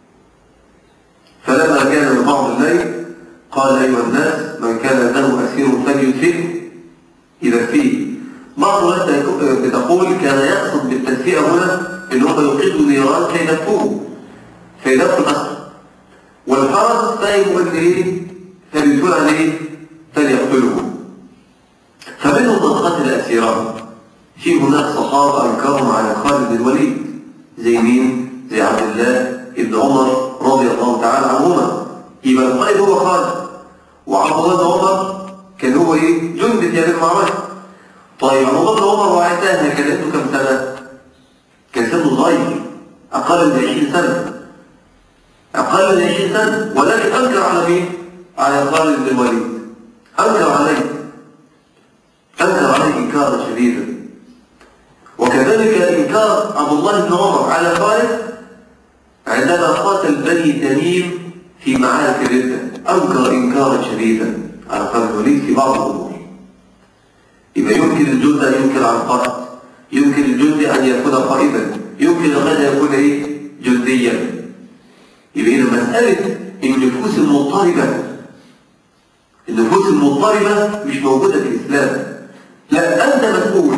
فلما كان من بعض الليل قال ايها الناس من كان له اسير فليدفئه اذا فيه بعض الناس بتقول كان يقصد بالتدفئه هنا ان هم يوقدوا نيران كي يدفوه فيدفوا الاسر والفرس فاهم ان ايه فبيقول عليه فليقتله فمنهم من قتل اسيران في هناك صحابه انكرهم على خالد بن الوليد زي مين زي عبد الله ابن عمر رضي الله تعالى عنهما يبقى القائد هو خالد وعبد الله بن عمر كان هو ايه جندة يعني المعركه طيب عبد الله بن عمر وعتاها كان عنده كم سنه كان سنه صغير اقل من 20 سنه اقل من 20 سنه ولكن انكر على مين على خالد بن الوليد انكر عليه انكر عليه انكارا شديدا وكذلك انكار عبد الله بن عمر على خالد عندما قاتل بني تميم في معارك الردة أنكر إنكارا شديدا على خالد الوليد في بعض الأمور يبقى يمكن الجند أن ينكر على القائد يمكن الجند أن يكون قائدا يمكن القائد أن يكون إيه؟ جنديا يبقى إذا مسألة النفوس المضطربة النفوس المضطربة مش موجودة في الإسلام لا أنت مسؤول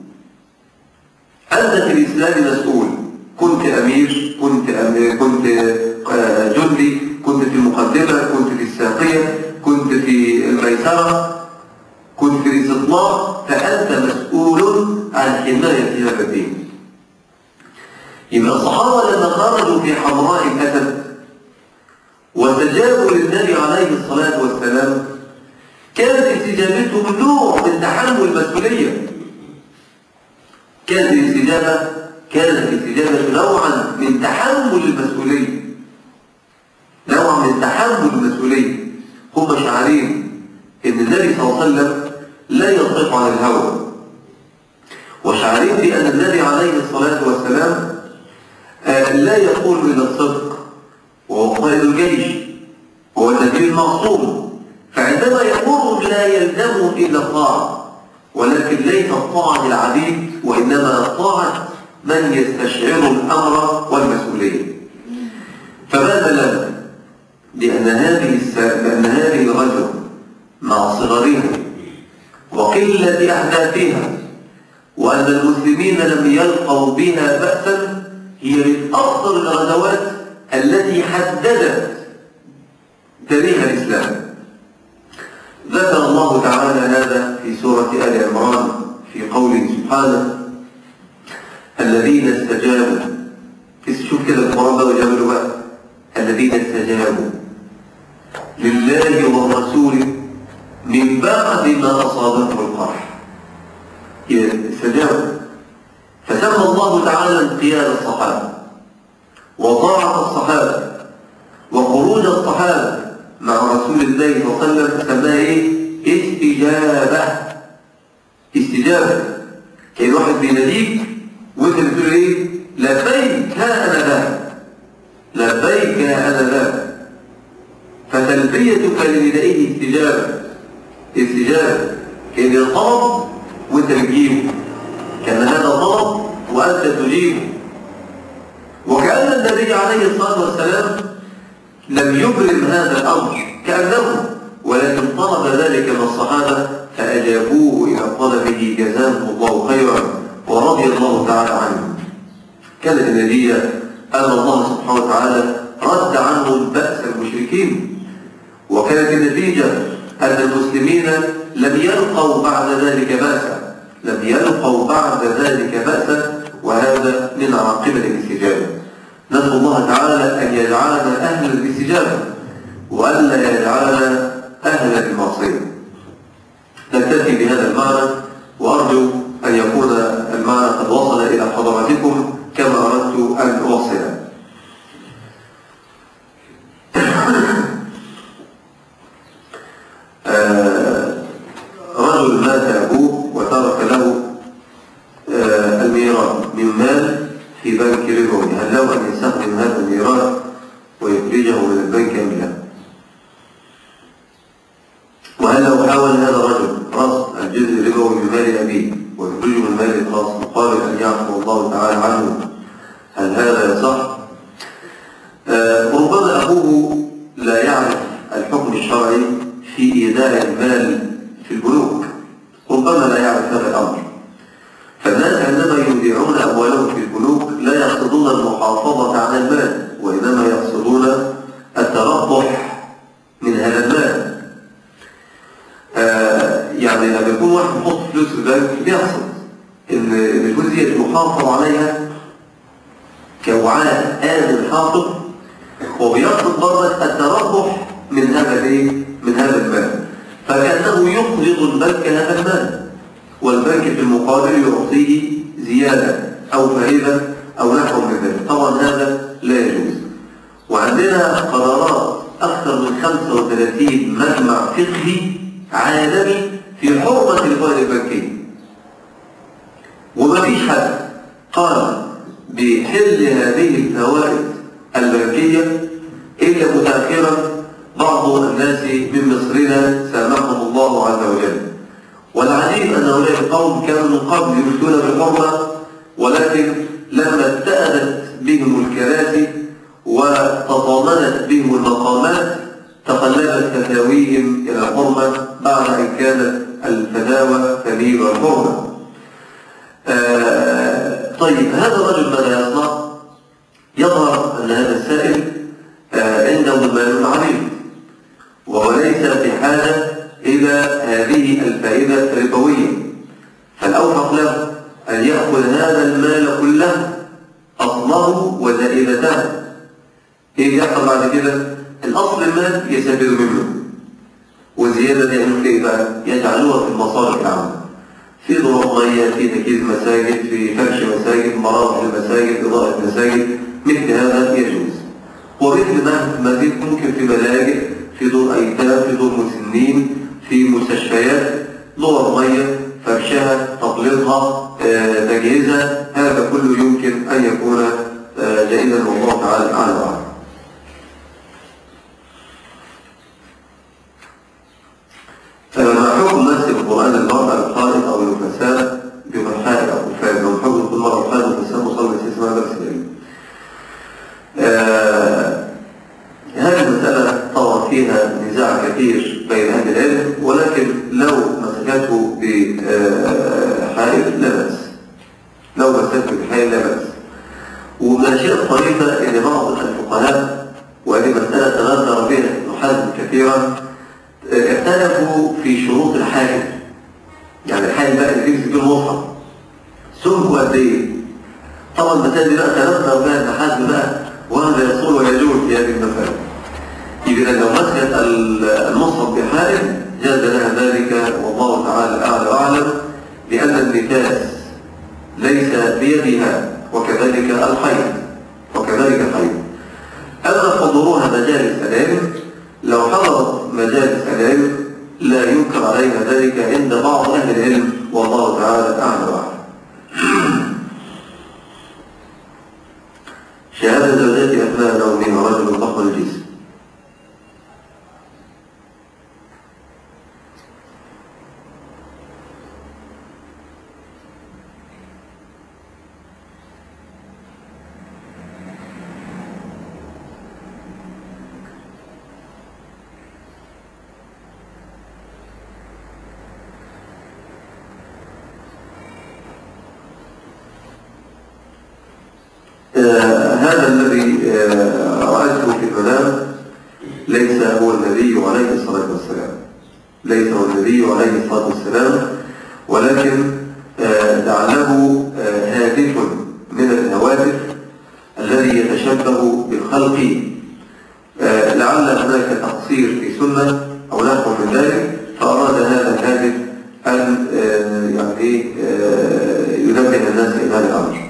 أنت في الإسلام مسؤول كنت أمير كنت أمير كنت جندي كنت في المقدمة كنت في الساقية كنت في الميسرة كنت في الاستطلاع فأنت مسؤول عن حماية هذا الدين يبقى الصحابة لما خرجوا في حمراء الأسد واستجابوا للنبي عليه الصلاة والسلام كانت استجابتهم نوع من تحمل المسؤولية كانت الاستجابة كانت الاستجابة نوعا من تحمل المسؤولية نوع من تحمل المسؤولية هم شعارين ان النبي صلى الله عليه وسلم لا ينطق عن الهوى وشعارين بأن النبي عليه الصلاة والسلام آه لا يقول إلى الصدق وهو قائد الجيش هو النبي المعصوم فعندما يقولهم لا يلزمهم إلا الطاعة ولكن ليس الطاعة للعبيد وإنما طاعة من يستشعر الأمر والمسؤولية فماذا لنا؟ لأن هذه الس... لأن هذه الغزوة مع صغرها وقلة أهدافها وأن المسلمين لم يلقوا بها بأسا هي من أفضل الغزوات التي حددت تاريخ الإسلام ذكر الله تعالى هذا في سورة آل عمران في قوله سبحانه الذين استجابوا شوف كده القرآن بقى وجابوا بقى الذين استجابوا لله والرسول من بعد ما أصابته القرح استجابوا فسمى الله تعالى انقياد الصحابة وطاعة الصحابة وخروج الصحابة مع رسول الله صلى الله عليه وسلم سماه ايه؟ استجابة استجابة كان واحد بيناديك وانت بتقول ايه؟ لبيك ها انا ذا لبيك ها انا ذا فتلبيتك لندائه استجابة استجابة كان الطلب وانت بتجيبه كان هذا طلب وانت تجيبه وكأن النبي عليه الصلاة والسلام لم يبرم هذا الأمر كأنه ولكن طلب ذلك من الصحابة فأجابوه إلى طلبه جزاهم الله خيرا ورضي الله تعالى عنه كانت النتيجة أن الله سبحانه وتعالى رد عنهم بأس المشركين وكانت النتيجة أن المسلمين لم يلقوا بعد ذلك بأسا لم يلقوا بعد ذلك بأسا وهذا من عاقبة الاستجابة نسأل الله تعالى أن يجعلنا أهلا للاستجابة وألا يجعلنا أهلا للمعصية نكتفي بهذا المعنى وأرجو أن يكون المعنى قد وصل إلى حضراتكم كما أردت أن أوصله المال في البنوك ربما لا يعرف هذا الأمر فالناس عندما يودعون أموالهم في البنوك لا يقصدون المحافظة على المال وإنما يقصدون التربح من هذا المال آه يعني لما يكون واحد يحط فلوس في البنك بيقصد ان إن الفلوس دي محافظ عليها كوعاء آمن حافظ وبيقصد برضه التربح من هذا الايه؟ من هذا المال فكأنه يقرض البنك هذا المال والبنك في المقابل يعطيه زيادة أو فائدة أو نحو من ذلك طبعا هذا لا يجوز وعندنا قرارات أكثر من 35 مجمع فقهي عالمي في حرمة الفوائد البنكية وما فيش حد قال بحل هذه الفوائد البنكية إلا متأخرا بعض الناس من مصرنا سامحهم الله عز وجل والعجيب أن هؤلاء القوم كانوا من قبل يفتون بالحرمة ولكن لما اتأذت بهم الكراسي وتضامنت بهم المقامات تقلبت فتاويهم إلى الحرمة بعد أن كانت الفتاوى تميل الحرمة آه طيب هذا الرجل ماذا يصنع؟ يظهر أن هذا السائل آه عنده مال عريض وهو ليس بحاجة إلى هذه الفائدة الربوية فالأوفق له أن يأخذ هذا المال كله أصله وزائدته إيه يحصل بعد كده؟ الأصل المال يستفيد منه والزيادة دي يعملوا إيه بقى؟ يجعلوها في المصالح العامة في ضروب مية في تكييف مساجد في فرش مساجد مرافق المساجد إضاءة مساجد مثل هذا يجوز ومثل ما مزيد ممكن في ملاجئ في دور أيتام في دور مسنين في مستشفيات دور مية فرشها تبليطها آه، تجهيزها هذا كله يمكن أن يكون آه، جائزا والله تعالى أعلم وأعلم ما حكم مس القرآن المرأة الحائض أو النفساء بمرحائل أو الفاز وما حكم كل مرة الحائض والنفساء مصلي اسمها درس العلم آه، هذه المسألة طبعا فيها نزاع كثير بين أهل العلم ولكن لو مسكته بحائل لا بأس لو مسكته بحائل لا بأس ومن الأشياء الطريفة أن بعض الفقهاء وهذه مسألة تغذر بها ابن حزم كثيرا اختلفوا في شروط الحاكم يعني الحاكم بقى اللي بيمسك المصحف سمكه قد ايه طبعا المسائل دي بقى تنظر بها ابن حزم بقى وهذا يصول ويجوز في هذه المسائل إذا لو مسكت المصحف بحائل جاز لها ذلك والله تعالى أعلى وأعلم لأن النفاس ليس بيدها وكذلك الحيض وكذلك الحيض أما حضورها مجالس العلم لو حضرت مجالس العلم لا ينكر عليها ذلك عند بعض أهل العلم والله تعالى أعلى وأعلم شهادة زوجات أثناء نومها رجل ضخم الجسم آه هذا الذي آه رأيته في المنام ليس هو النبي عليه الصلاة والسلام ليس هو النبي عليه الصلاة والسلام ولكن آه لعله هاتف من الهواتف الذي يتشبه بالخلق لعل هناك تقصير في سنة أو نحو من ذلك فأراد هذا الهاتف أن يعني ينبه الناس إلى هذا الأمر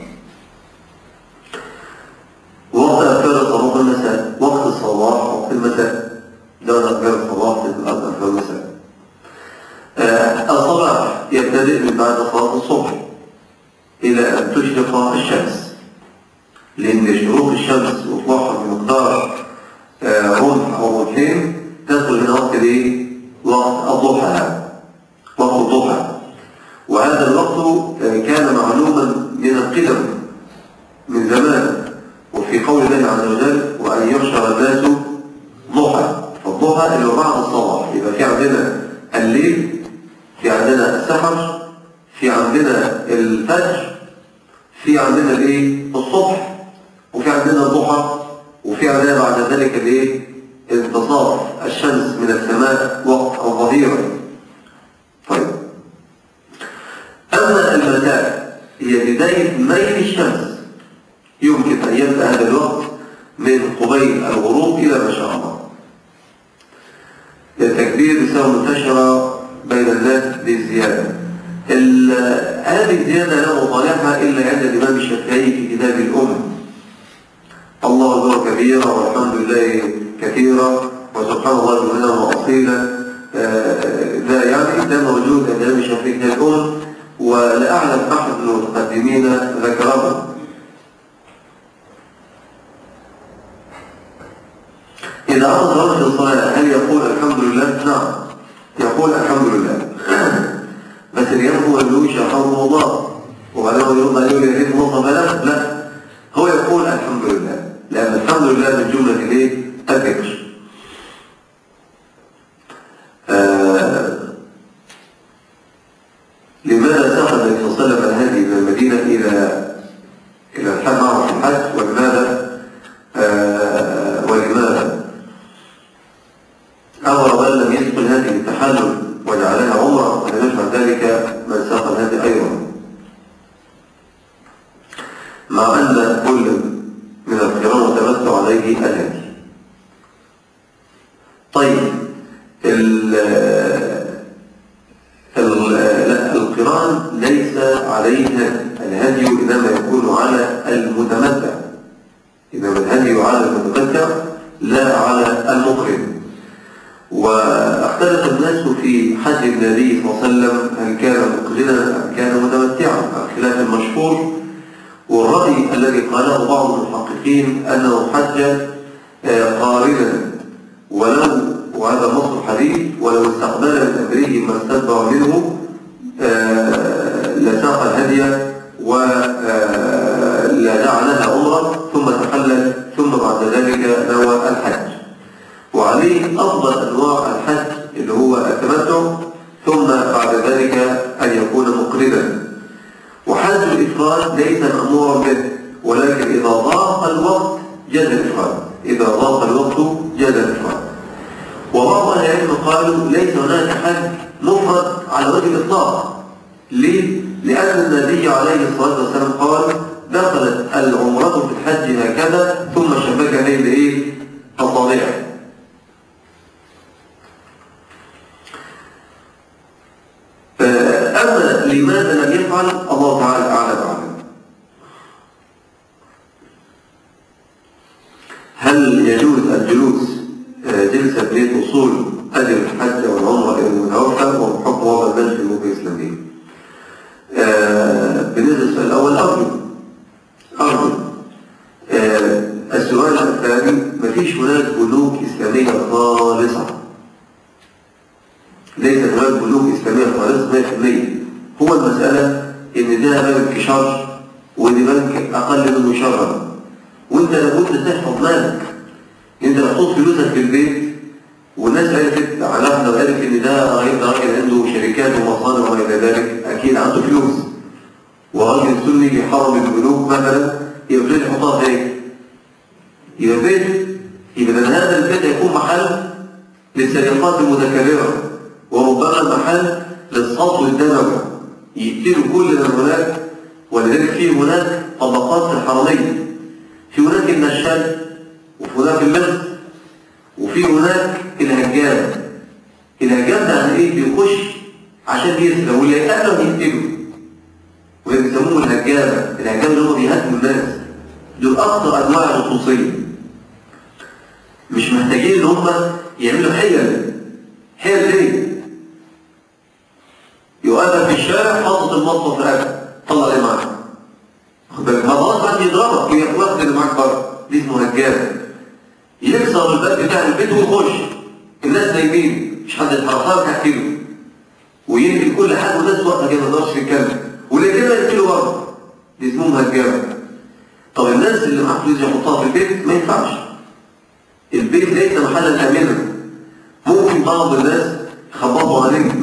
وقت أفكار الصباح والمساء وقت الصباح وقت المساء دون أفكار الصباح في الأرض أفكار المساء آه الصباح يبتدئ من بعد صلاة الصبح إلى أن تشرق الشمس لأن شروق الشمس وطلوعها بمقدار آه رمح أو رمحين تدخل من وقت الايه؟ وقت الضحى وقت الضحى وهذا الوقت آه كان معلوما من القدم من زمان وفي قول الله عز وجل وأن يحشر الناس ضحى فالضحى اللي هو بعد الصباح يبقى في عندنا الليل في عندنا السحر في عندنا الفجر في عندنا الايه الصبح وفي عندنا الضحى وفي عندنا بعد ذلك الايه انتصاف الشمس من السماء وقت الظهيره طيب اما المساء هي بدايه ميل الشمس يمكن ان يبدا هذا الوقت من قبيل الغروب الى ما شاء الله التكبير بسبب منتشرة بين الناس بالزيادة ال- هذه الزيادة لا مطالعها إلا عند الإمام الشافعي في كتاب الأم الله أكبر كبيرا والحمد لله كثيرا وسبحان الله جميلا وأصيلا آه، ده يعني ده موجود عند الإمام الشافعي في كتاب الأم ولا أعلم أحد من المتقدمين ذكره إذا أراد رجل الصلاة هل يقول الحمد لله؟ نعم يقول الحمد لله بس اليوم هو اللي يشرحه الله وبعدين هو يقول ما يقول يريد نصب له لا هو يقول الحمد لله لأن الحمد لله من جملة الايه؟ الذكر آه لماذا سافر النبي صلى الله عليه وسلم الهدي من المدينة إلى إلى الحج معه في الحج ولماذا آه ولماذا أمر من لم يدخل هذه التحلل وجعلها عمرة ولم يفعل ذلك من ساق الهدي أيضا مع أن كل من القران متمتع عليه الهدي طيب ال ال- لا، القران ليس عليه الهدي إنما يكون على المتمتع إنما الهدي على المتمتع لا على المقرن واختلف الناس في حج النبي صلى الله عليه وسلم هل كان مقرنا أم كان متمتعا الخلاف المشهور والرأي الذي قاله بعض المحققين أنه حج آه، قارنا ولو وهذا نص الحديث ولو استقبل من أمره ما استدبر منه آه، لساق الهدي ولجعلها عمرة ثم تحلل ثم بعد ذلك نوى الحج وعليه أفضل أنواع الحج اللي هو التمتع ثم بعد ذلك أن يكون مقرنا وحج الإفراد ليس مأمورا به ولكن إذا ضاق الوقت جاز الإفراد إذا ضاق الوقت جاز الإفراد وبعض العلم قالوا ليس هناك حج مفرد على وجه الإطلاق ليه؟ لأن النبي عليه الصلاة والسلام قال دخلت العمرة في الحج هكذا ثم شبك بين إيه؟ أصابعه أما لماذا لم يفعل الله تعالى أعلم أعلم هل يجوز الجلوس آه، جلسة بين أصول أجر الحج والعمرة إلى المتوفى وحكم وضع المجد في الموقع الإسلامية آه، بالنسبة للسؤال الأول أرجو أرجو آه، السؤال الثاني مفيش هناك بنوك إسلامية خالصة ليست هناك بنوك إسلامية خالصة 100% هو المسألة إن ده بنك شر وإن بنك أقل منه شرا وأنت لابد تحفظ مالك أنت محطوط فلوسك في البيت والناس عرفت على واحد لو عرف إن ده راجل ده راجل عنده شركات ومصانع وما إلى ذلك أكيد عنده فلوس وراجل سني بيحرم البنوك مثلا يبقى البيت يحطها فين؟ يبقى البيت يبقى إذا هذا البيت هيكون محل للسرقات المتكررة وربما محل للسطو الدموي يقتلوا كل من هناك ولذلك في هناك طبقات في الحرمية في هناك النشال وفي هناك اللص وفي هناك الهجام الهجام ده يعني ايه بيخش عشان يسرق واللي يقتله يقتله وده بيسموه الهجامة الهجام اللي هم بيهاجموا الناس دول أكثر أنواع الخصوصية مش محتاجين ان هم يعملوا حيل حيل ليه؟ يقابل في الشارع حاطط المطوه في رقبته طلع اللي معاك خد بالك ما خلاص بعد يضربك وياخد واخد اللي معاك بره دي اسمه هجامه يكسر الباب بتاع البيت ويخش الناس نايمين مش حد يتحرك هيحكيله وينقل كل حاجه والناس واقفه كده ما تقدرش تتكلم واللي كده يقتله بره دي اسمهم هجامه طب الناس اللي معاك فلوس يحطها في البيت ما ينفعش البيت ليس محلا امنا ممكن بعض الناس يخبطوا عليك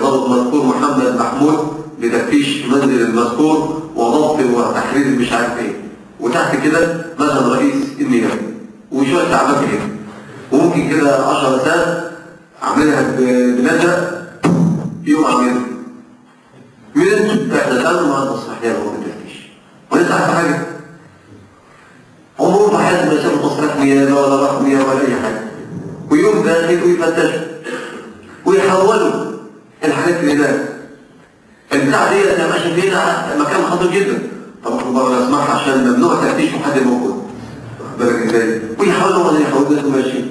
ضابط مذكور محمد محمود بتفتيش منزل المذكور وضبط وتحرير مش عارف ايه وتحت كده مثلا رئيس النيابه وشويه تعبان كده وممكن كده 10 سنه عاملها ب- بندى يوم عاملها من احنا الان مع التصريح ده هو بالتفتيش ولسه عارف حاجه عمره في حياته ما شاف تصريح نيابه ولا راح نيابه ولا اي حاجه ويوم داخل ويفتش ويحولوا الحاجات اللي هناك البتاع دي انا ماشي فينا مكان خطير جدا طبعا بره اسمعها عشان ممنوع تفتيش حد موجود واخد بالك ازاي ويحاولوا ولا يحاولوا انتوا ماشيين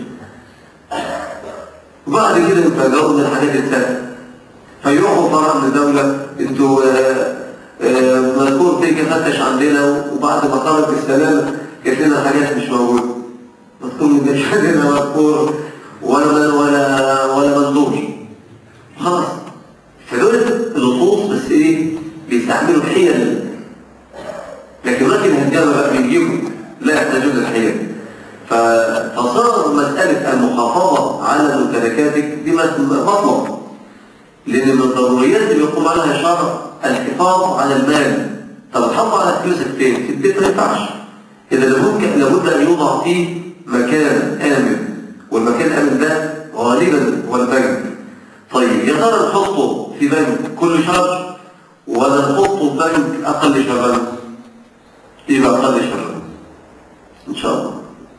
وبعد كده يفاجئوا ان الحاجات اتسرقت فيروحوا فرع من الدولة انتوا آه، آه، مذكور تيجي فتش عندنا وبعد ما خرج بالسلامة جات لنا حاجات مش موجودة مذكور مش عندنا مذكور ولا من ولا ولا منظور خلاص فدول اللصوص بس ايه بيستعملوا حيل لكن راجل الهجامة بقى بيجيبوا لا يحتاجون الحيل ف- فصار مسألة المحافظة على ممتلكاتك دي مس- مطلب لأن من الضروريات اللي يقوم عليها الشرع الحفاظ على المال طب تحافظ على فلوسك فين؟ في البيت ما ينفعش إذا لابد لابد أن يوضع فيه مكان آمن والمكان الآمن ده غالبا هو البنك طيب يا ترى نحطه في بنك كل شهر ولا نحطه في بنك أقل شهرا؟ يبقى أقل شهرا إن شاء الله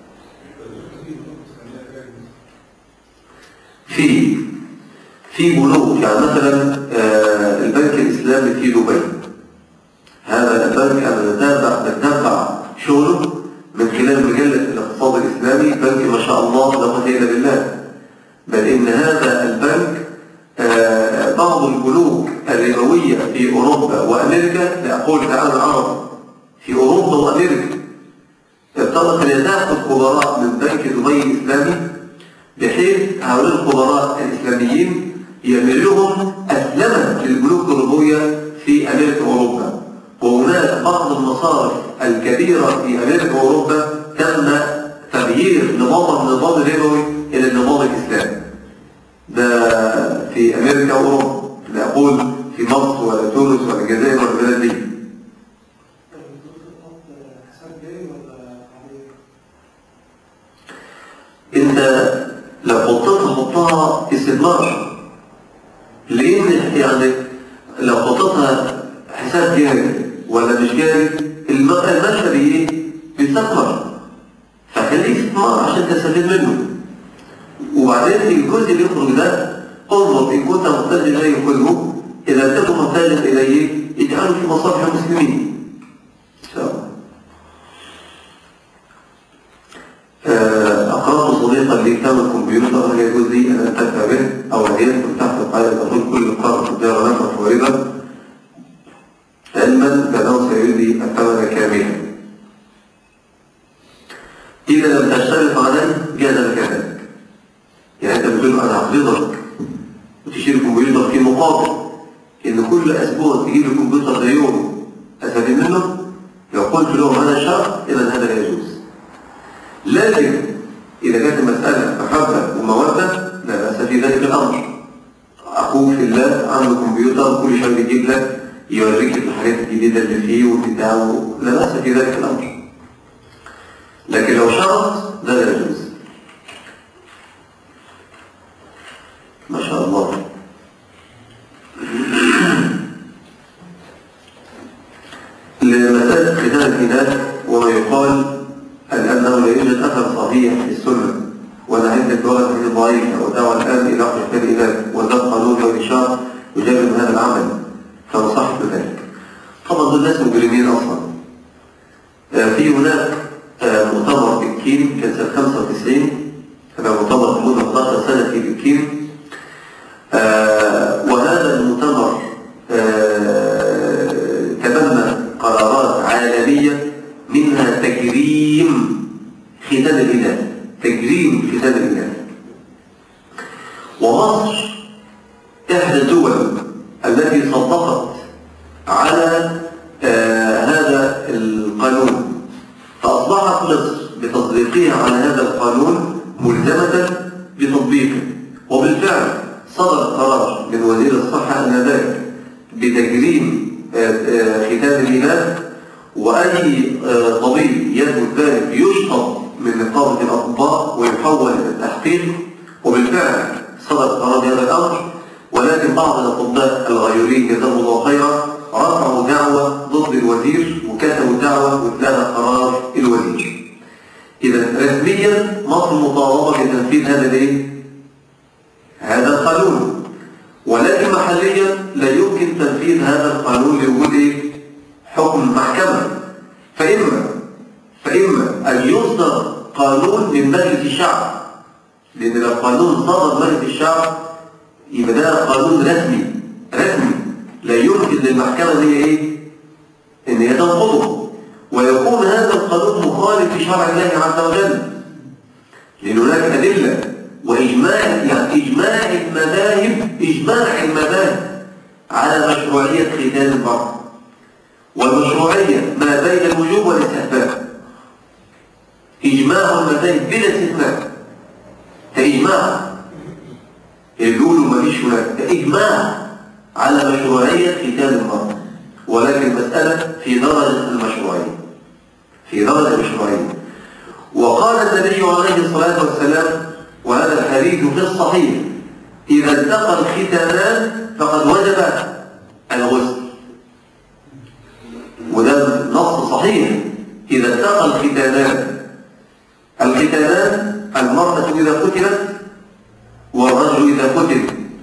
في في بنوك يعني مثلا آه، البنك الإسلامي في دبي هذا البنك أنا بتابع بتابع شغله من خلال مجلة الاقتصاد الإسلامي بنك ما شاء الله لا قوة إلا بالله بل إن هذا البنك آه، بعض البنوك الربوية في أوروبا وأمريكا لا أقول تعالى العرب في أوروبا وأمريكا ابتدت أن تأخذ خبراء من بنك دبي الإسلامي بحيث هؤلاء الخبراء الإسلاميين يعملوهم أسلما للبنوك الربوية في أمريكا وأوروبا وهناك بعض المصارف الكبيرة في أمريكا وأوروبا تم تغيير نظام النظام الربوي إلى النظام الإسلامي ده في أمريكا وأوروبا لا أقول في مصر ولا تونس ولا الجزائر ولا البلاد دي انت لو حطيتها حطها استثمار لان يعني لو حطيتها حساب جاري ولا مش جاري الم- المشهد ايه بيستثمر فخليه استثمار عشان تستفيد منه وبعدين الجزء اللي يخرج ده انظر ان كنت محتاج اليه كله اذا كنت محتاجا اليه اجعله في مصالح المسلمين ان شاء الله أقرأت صديقا لي كان الكمبيوتر هل يجوز لي أن أنتفع به أو لا يدخل تحت قاعدة تقول كل قرار تجارة نفع وربا علما بأنه سيجزي الثمن كاملا إذا لم تشترط عليه جاز لك ذلك يعني أنت بتقول له أنا هقبضك وتشتري الكمبيوتر في مقابل إن كل أسبوع تجيب لي الكمبيوتر ده يوم أستفيد منه لو قلت لهم هذا شرط إذا هذا لا يجوز لكن إذا كانت المسألة محبة ومودة لا بأس في ذلك الأمر أخوك في الله عنده كمبيوتر كل شوية يجيب لك يوريك الحاجات الجديدة اللي فيه وتدعو لا بأس في ذلك الأمر لكن لو شرط ده لا يجوز ما شاء الله لمسألة ختان الإناث وما يقال أن أنه لا يوجد أثر صحيح في السنة وأن عدة لغة حديث ضعيفة ودعوة الآن إلى ختان الإناث وده قانون والإشارة يجرم هذا العمل فنصح بذلك طبعا دول ناس مجرمين أصلا آه، في هناك آه، مؤتمر بكين كان سنة 95 هذا مؤتمر في مدة 11 سنة في بكين آه، وهذا المؤتمر آه، تبنى قرارات عالمية منها تجريم ختان الإناث تجريم ختان الإناث ومصر إحدى الدول التي صدقت على آه هذا القانون فأصبحت مصر بتصديقها على هذا القانون ملزمة بتطبيقه وبالفعل صدر قرار من وزير الصحة آنذاك بتجريم آه، آه، ختان الإناث وأي آه، طبيب يثبت ذلك يشطب من نقابة الأطباء ويحول إلى التحقيق وبالفعل صدر قرار هذا الأمر ولكن بعض الأطباء الغيورين جزاهم الله خيرا رفعوا دعوة ضد الوزير وكتبوا دعوة واتلغى قرار الوزير إذا رسميا مصر مطالبة بتنفيذ هذا الايه؟ هذا القانون ولكن محليا لا يمكن تنفيذ هذا القانون لوجود إيه؟ حكم محكمة فإما فإما أن يصدر قانون من مجلس الشعب لأن لو قانون صدر مجلس الشعب يبقى ده قانون رسمي رسمي لا يمكن للمحكمة ان هي ايه؟ ان هي تنقضه ويكون هذا القانون مخالف لشرع الله عز وجل لأن هناك أدلة وإجماع يعني إجماع المذاهب إجماع المذاهب على مشروعية ختان المرأة والمشروعية ما بين الوجوب والاستحباب إجماع المذاهب بلا استثناء كإجماع يقولوا مفيش هناك كإجماع على مشروعية ختان المرأة ولكن المسألة في درجة المشروعية في درجة المشروعية وقال النبي عليه الصلاة والسلام وهذا الحديث في الصحيح إذا التقى الختانان فقد وجب الغسل وده نص صحيح إذا التقى الختانان الختانان المرأة إذا قتلت والرجل إذا قتل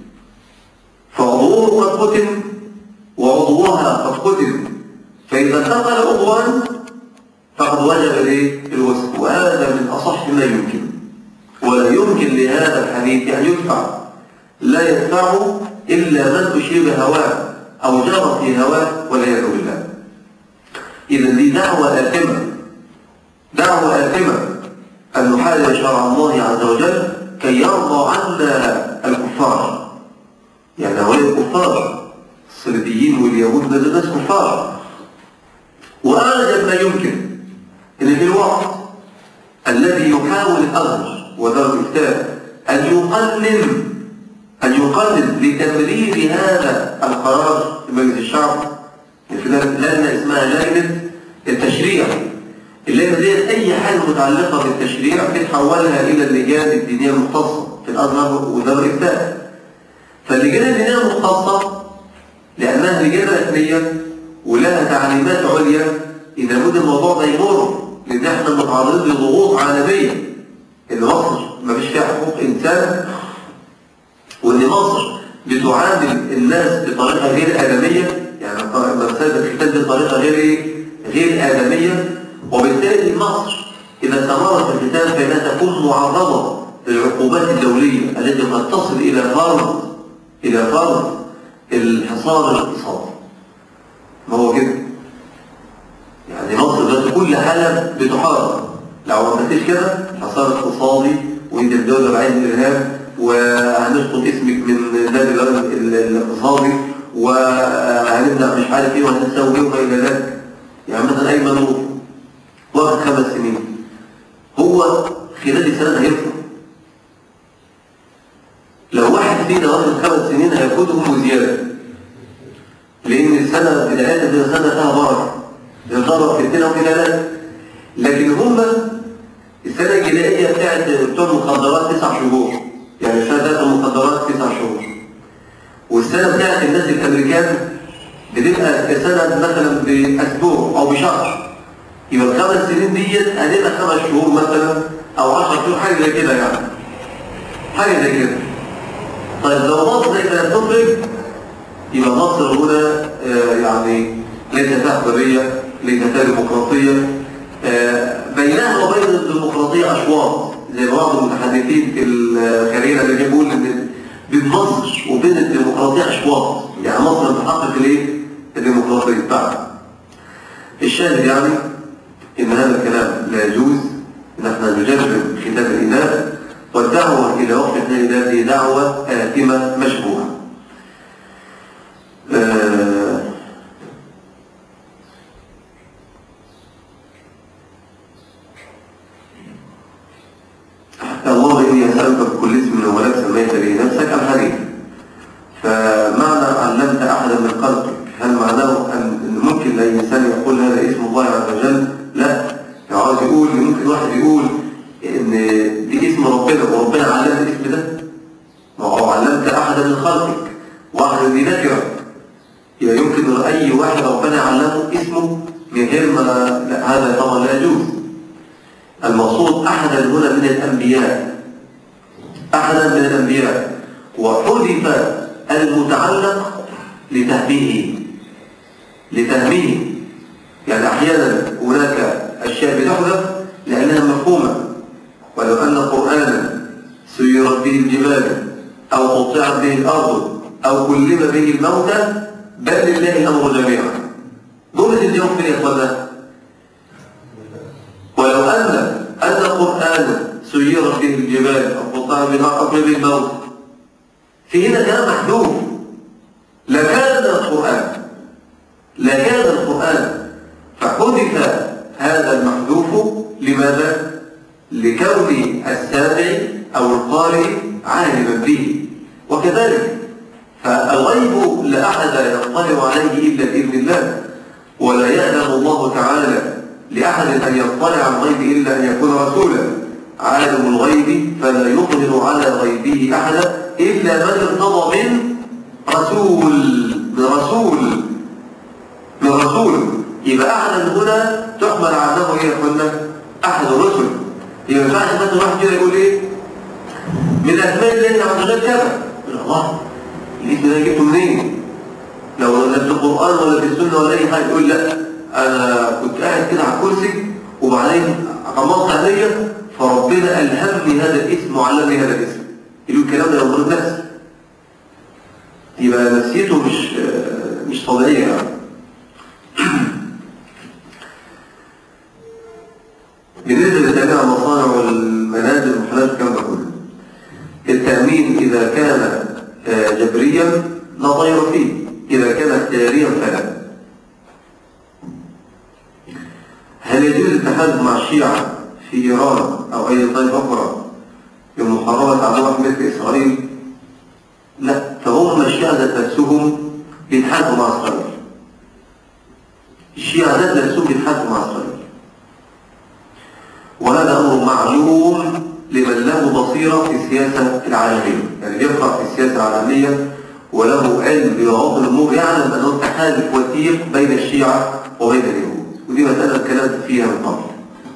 فعضوه قد قتل وعضوها قد قتل فإذا التقى العضوان فقد وجب الايه؟ الوسط وهذا من أصح ما يمكن ولا يمكن لهذا الحديث أن يدفع لا يدفعه إلا من أشيب هواه أو جرى في هواه والعياذ بالله إذا دي دعوة آثمة دعوة آثمة أن نحارب شرع الله عز وجل كي يرضى عنا الكفار يعني هؤلاء الكفار الصليبيين واليهود ده ناس كفار وأعجب ما يمكن إن في الوقت الذي يحاول الأزهر ودار الإفتاء أن يقلل أن يقلل لتمرير هذا القرار في مجلس الشعب في لجنة اسمها لجنة التشريع اللجنة ديت أي حاجة متعلقة بالتشريع بتحولها إلى اللجان الدينية المختصة في الأزهر ودار الإفتاء فاللجان الدينية المختصة لأنها لجان رسمية ولها تعليمات عليا إذا بد الموضوع ده يمر لأن احنا متعرضين لضغوط عالمية إن مصر ما فيش فيها حقوق إنسان وإن مصر بتعامل الناس بطريقة غير آدمية يعني مسألة الختان بطريقة غير إيه؟ غير آدمية وبالتالي مصر إذا استمرت في الختان فإنها تكون معرضة للعقوبات الدولية التي قد تصل إلى فرض إلى فرض الحصار الاقتصادي ما هو كده يعني مصر دلوقتي كل حالة بتحارب لو ما عملتش كده حصار اقتصادي وانت الدولة بعيد الارهاب وهنسقط اسمك من نادي الاقتصادي وهنبدا مش عارف ايه وهنسوي ايه وما الى ذلك يعني مثلا ايمن نور واخد خمس سنين هو خلال السنه هيرفع لو واحد فينا واخد خمس سنين هياخدهم وزياده لان السنه بدايه تبقى سنه فيها بركه يضرب في الدنيا وفي ذلك لكن هم السنة الجنائية بتاعت بتوع المخدرات تسع شهور يعني السنة بتاعت المخدرات تسع شهور والسنة بتاعت الناس الأمريكان بتبقى سنة مثلا بأسبوع أو بشهر يبقى الخمس سنين ديت هتبقى خمس شهور مثلا أو 10 شهور حاجة زي كده يعني حاجة زي كده طيب لو مصر كانت تخرج يبقى مصر هنا آه يعني ليس فيها حرية ليس فيها ديمقراطية آه بينها وبين الديمقراطية أشواط زي بعض المتحدثين في الخليل اللي بيقول إن بين مصر وبين الديمقراطية أشواط يعني مصر تحقق الايه؟ الديمقراطية بتاعها الشاهد يعني إن هذا الكلام لا يجوز إن احنا نجرب ختام الإناث والدعوة إلى وقف ختام الإناث هي دعوة آثمة مشبوهة آه اللهم إني أسألك بكل اسم ولك سميت به نفسك الحديث ف أي واحد ربنا علمه اسمه من غير ما لا هذا طبعا لا يجوز المقصود أحدا هنا من الأنبياء أحدا من الأنبياء وحذف المتعلق لتهميه لتهميه يعني أحيانا هناك أشياء بتحذف لأنها مفهومة ولو أن قرآنا سيرت به الجبال أو قطعت به الأرض أو كلم به الموتى بل لله الأمر جميعا جملة الجواب فين يا إخوانا؟ ولو أن أن قرآنا سيرت به الجبال أو قطعت به الأرض أو كلم به الموتى في هنا كلام محذوف لكان القرآن لكان القرآن فحذف هذا المحذوف لماذا؟ لكون السامع أو القارئ عالما به وكذلك فالغيب لا أحد يطلع عليه إلا بإذن الله ولا يأذن الله تعالى لأحد أن يطلع على الغيب إلا أن يكون رسولا عالم الغيب فلا يظهر على غيبه أحدا إلا من ارتضى من رسول من رسول من رسول يبقى أحدا هنا تحمل عنه إيه يا أخوانا؟ أحد الرسل يبقى ما ينفعش مثلا واحد كده يقول إيه من أسماء الله عز وجل كذا يقول الله الاسم ده جبته منين؟ لو لا في القرآن ولا في السنة ولا أي حاجة يقول لا أنا كنت قاعد كده على الكرسي وبعدين غمضت عينيا فربنا ألهمني هذا الاسم وعلمني هذا الاسم يقول الكلام ده يضر النفس يبقى نفسيته مش مش طبيعية يعني. بالنسبة لتابع المصانع والمنازل والمحلات الكلام ده كله التأمين إذا كان آه، جبريا لا ضير فيه إذا كان اختياريا فلا هل يجوز التحالف مع الشيعة في إيران أو أي طائفة أخرى بمحاربة عدو مثل إسرائيل؟ لا فهم الشيعة ذات نفسهم بيتحالفوا مع إسرائيل الشيعة ذات نفسهم بيتحالفوا مع إسرائيل وهذا أمر معلوم لمن له بصيرة في السياسة العالمية يعني يقرأ في السياسة العالمية وله علم بمواقف الأمور يعلم أنه التحالف وثيق بين الشيعة وبين اليهود ودي مسألة اتكلمت فيها من قبل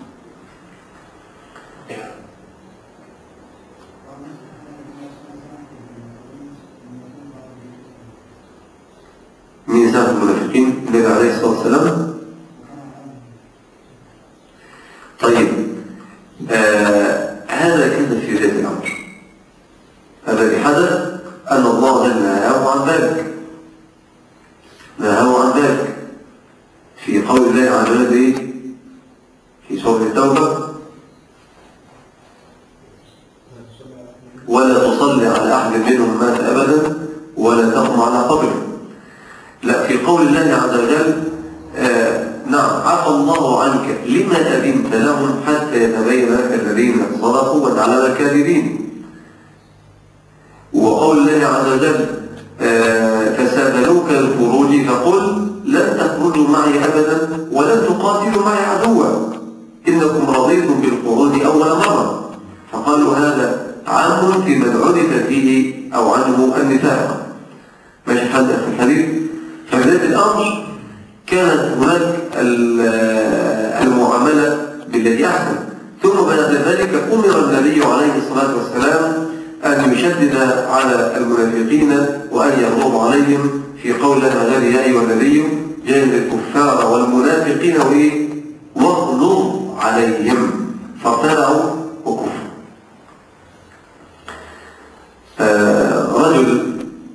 مين سبب المنافقين النبي عليه الصلاة والسلام طيب آه هذا كان في ذات الأمر الذي حدث أن الله جل نهاه عن ذلك نهاه عن ذلك في قول الله عز وجل إيه؟ في سورة التوبة ولا تصلي على أحد منهم مات أبدا ولا تقم على قبره لا في قول الله عز وجل آه نعم عفى الله عنك لما أذنت لهم حتى يتبين لك الذين صدقوا وتعالى الكاذبين وقول الله عز وجل آه فسألوك الخروج فقل لن تخرجوا معي أبدا ولن تقاتلوا معي عدوا إنكم رضيتم بالخروج أول مرة فقالوا هذا عام في من عرف فيه أو عنه النفاق ماشي حد في الحديث فبداية الأمر كانت هناك المعاملة بالذي أحسن ثم بعد ذلك أمر النبي عليه الصلاة والسلام أن يشدد على المنافقين وأن يغضب عليهم في قول لنا غير يا أيها النبي جاهد الكفار والمنافقين وإيه واغلظ عليهم فابتدعوا وكفر آه رجل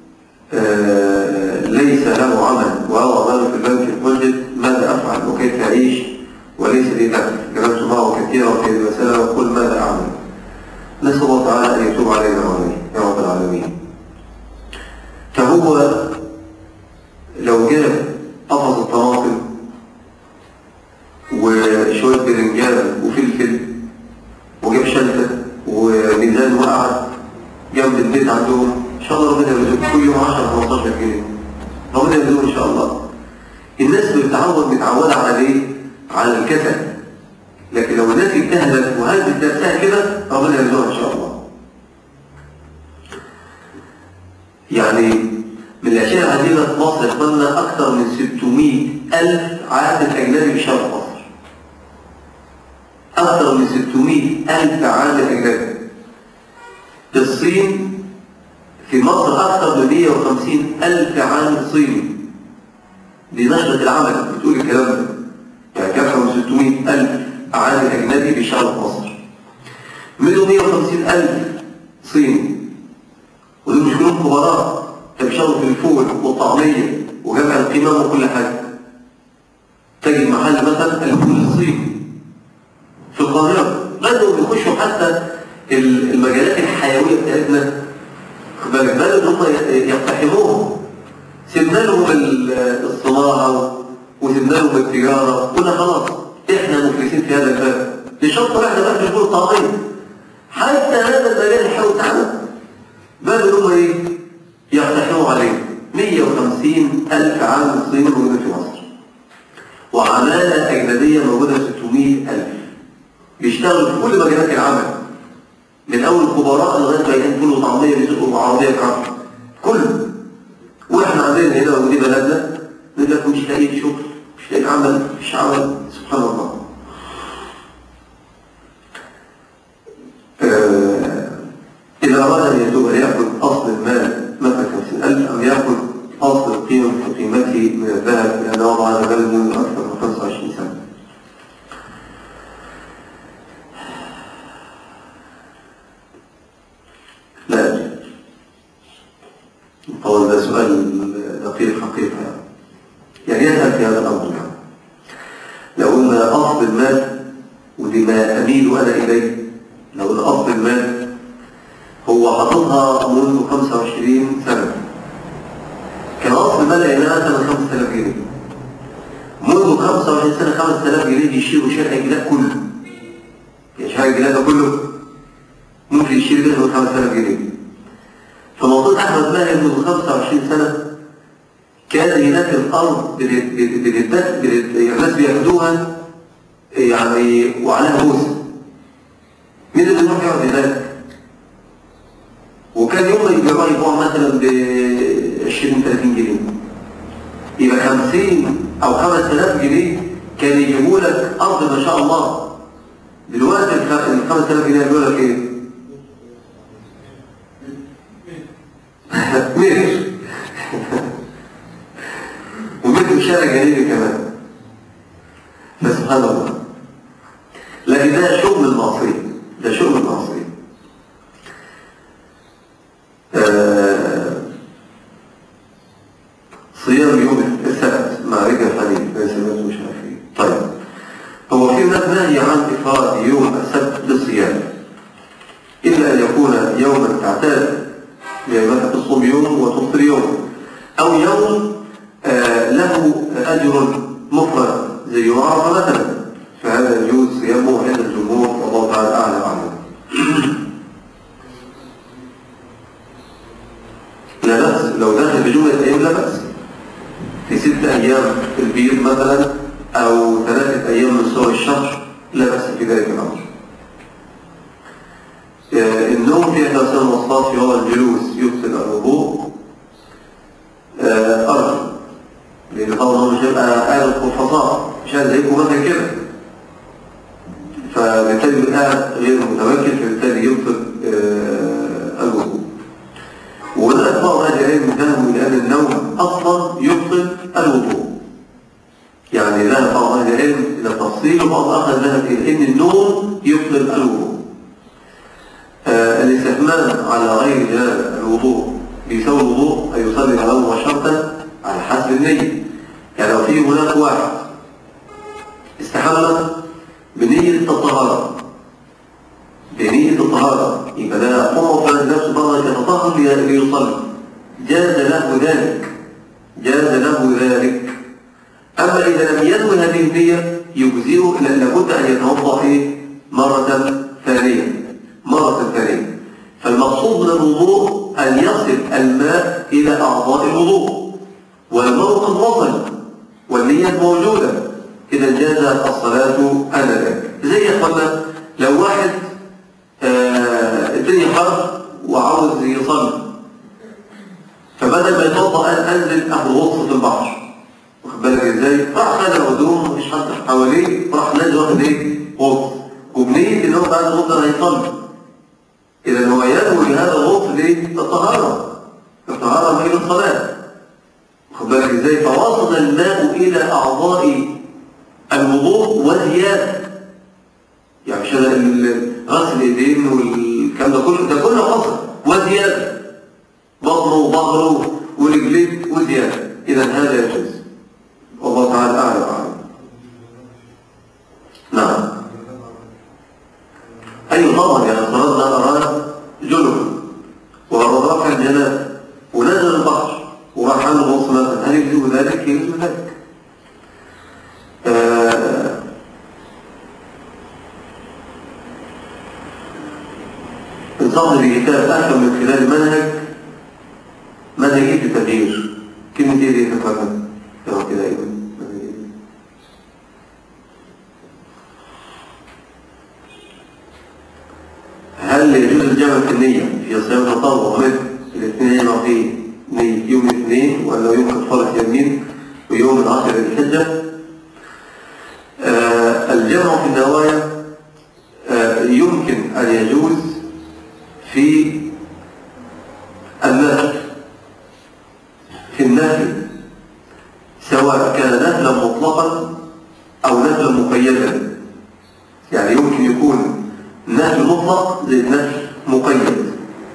آه ليس له عمل وهو عمل في البنك الحجة ماذا أفعل وكيف أعيش وليس لي دخل جلست معه كثيرا في المسألة وقل ماذا أعمل نسأل الله تعالى أن يتوب علينا وعليه يا رب العالمين فهو لو جاب قفص الطماطم وشوية برنجان وفلفل وجاب شلتة وميزان وقعد جنب البيت عندهم ان شاء الله ربنا يرزقك كل يوم 10 15 جنيه ربنا يرزقه ان شاء الله الناس بتتعود متعوده على ايه على الكسل لكن لو الناس اجتهدت وهزت نفسها كده ربنا يرزقها ان شاء الله يعني من الأشياء العجيبة في مصر إخواننا أكثر من 600 ألف عامل أجنبي بيشتغل في مصر أكثر من 600 ألف عامل أجنبي في الصين في مصر أكثر من 150 ألف عامل صيني دي نشرة العمل بتقول الكلام ده يعني أكثر من 600 ألف عامل أجنبي بيشتغل في مصر منهم 150 ألف صيني ودول مش كلهم خبراء ده بيشتغلوا في الفول والطعمية وجمع القمام وكل حاجة تجد محل مثلا الفول الصيني في القاهرة بدأوا يخشوا حتى المجالات الحيوية بتاعتنا خد بالك بدأوا ان هم يقتحموهم سيبنا لهم الصناعة وسيبنا لهم التجارة قلنا خلاص احنا مفلسين في هذا الباب نشطر احنا بقى في الفول الطعمية حتى هذا المجال الحيوي بتاعنا بدأوا هم ايه يقتحموا عليه 150 ألف عام صيني موجودة في مصر وعمالة أجنبية موجودة 600 ألف بيشتغلوا في كل مجالات العمل من أول خبراء لغاية بيان فول وطعمية بيسوقوا عربية كعب كله وإحنا عندنا هنا ودي بلدنا نقول لك مش لاقي شغل مش لاقي عمل مش عمل سبحان الله آه إذا أراد أن يتوب يأخذ أصل المال مثلا 50000 أم يأخذ أصل القيمة في قيمته من الذهب لأنه وضع هذا بلد منذ أكثر من 25 سنة لا أدري طبعا ده سؤال دقيق حقيقة يعني يسأل في هذا الأمر يعني لو قلنا أصل المال ودي ما أميل أنا إليه لو قلنا أصل المال هو حاططها منذ 25 سنة كان أصل المال لقيناها سنة 5000 جنيه منذ 25 سنة 5000 جنيه يشيلوا شقة الجلاء كله يعني شقة الجلاء ده كله ممكن يشيل منه 5000 جنيه فموضوع أحمد ماهر منذ 25 سنة كان هناك الأرض بالذات الناس بياخدوها يعني وعليها بوسة مين اللي يروح يقعد هناك؟ وكان يوم يبيعوها يبيعوها مثلا ب 20 30 جنيه يبقى 50 او 5000 جنيه كان يجيبوا لك ارض ما شاء الله دلوقتي ال 5000 جنيه يقول لك ايه؟ متر ومتر شارع جانبي كمان فسبحان الله لكن ده شغل المعصية ده شغل المعصية آه صيام يوم السبت مع رجل حديث ليس مش عارف ايه طيب هو في ناس نهي عن افراد يوم السبت بالصيام الا ان يكون يوما تعتاد يعني مثلا تصوم يوم وتفطر يوم او يوم آه له اجر مفرد زي يوم عرفه مثلا فهذا يجوز صيامه عند الجمهور والله تعالى اعلى واعلم لا بأس لو دخل بجملة أيام لا بأس في ست أيام في البيض مثلا أو ثلاثة أيام من سوى الشهر لا بأس في ذلك الأمر آه النوم في إحدى وسائل المواصلات في وضع الجلوس يفسد الوضوء آه أرجو لأن طبعا هو مش هيبقى آلة قرفصاء مش هذا زيكم مثلا كده فبالتالي الآن غير متمكن فبالتالي يفسد آه الوضوء وبدأ بعض أهل العلم ذهبوا إلى أن النوم أصلا يبطل الوضوء يعني ذهب بعض أهل العلم إلى التفصيل وبعض آخر ذهب إلى أن النوم يبطل الوضوء آه الاستحمام على غير جلال الوضوء بيساوي الوضوء أي يصلي على مباشرة على حسب النية يعني لو في هناك واحد استحمى بنية الطهارة بنية الطهارة يبقى ده قوة فلان نفسه بقى يتطهر ليصلي جاز له ذلك جاز له ذلك أما إذا لم ينوي هذه النية يجزئه إلا لابد أن يتوضأ إيه؟ مرة ثانية مرة ثانية فالمقصود من الوضوء أن يصل الماء إلى أعضاء الوضوء والماء قد وصل والنية موجودة إذا جاز الصلاة آنذاك زي يا إخوانا لو واحد آه الدنيا حر وعاوز يصلي فبدل ما يتوضا وقال انزل اخد غطس في البحر واخد بالك ازاي راح خد الهدوم مفيش حد حواليه راح نازل واخد ايه غطس وبنيه ان هو بعد الغطس ده هيصلي اذا هو ينوي هذا الغطس ليه الطهاره الطهاره بين الصلاه واخد بالك ازاي فوصل الماء الى اعضاء الوضوء وزياده يعني مش هذا ال- غسل الايدين والكلام ده كله ده كله قصر وزياده بطنه وظهره ورجليه وزياده اذا هذا يجوز والله تعالى اعلم وأعلم. نعم ايوه طبعا يعني فرضنا اراد جنب واراد رفع الجنابه ونزل البحر وراح عنده غوص مثلا هل يجوز ذلك؟ يجوز ذلك آه انصاف الكتاب أفهم من خلال منهج منهجية التغيير كلمة ايه دي تفهم يا كده ايوه منهجية. هل يجوز الجمع في النية في صيام التطوع مثل الاثنين يجمع فيه نية يوم الاثنين ولا يوم كفارة يمين ويوم العاشر ذي الحجة آه الجمع في النوايا آه يمكن أن يجوز في النفل في النفل سواء كان نفلا مطلقا أو نفلا مقيدا يعني يمكن يكون نفل مطلق زي النفل مقيد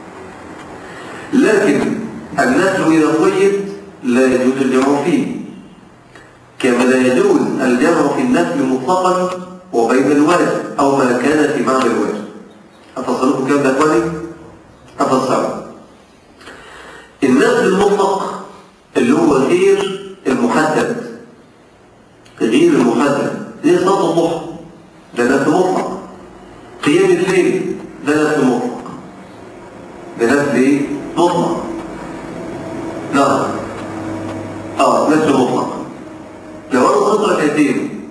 لكن النفل إذا قيد لا يجوز الجمع فيه كما لا يجوز الجمع في النفل مطلقا وبين الواجب أو ما كان في معنى الواجب أفصلكم كم ده أخواني؟ أفصل النفل المطلق اللي هو غير المحدد غير المحدد زي صلاة الضحى ده نفل مطلق قيام الليل ده نفل مطلق ده نفل ايه؟ مطلق نعم اه نفل مطلق لو انا صلت ركعتين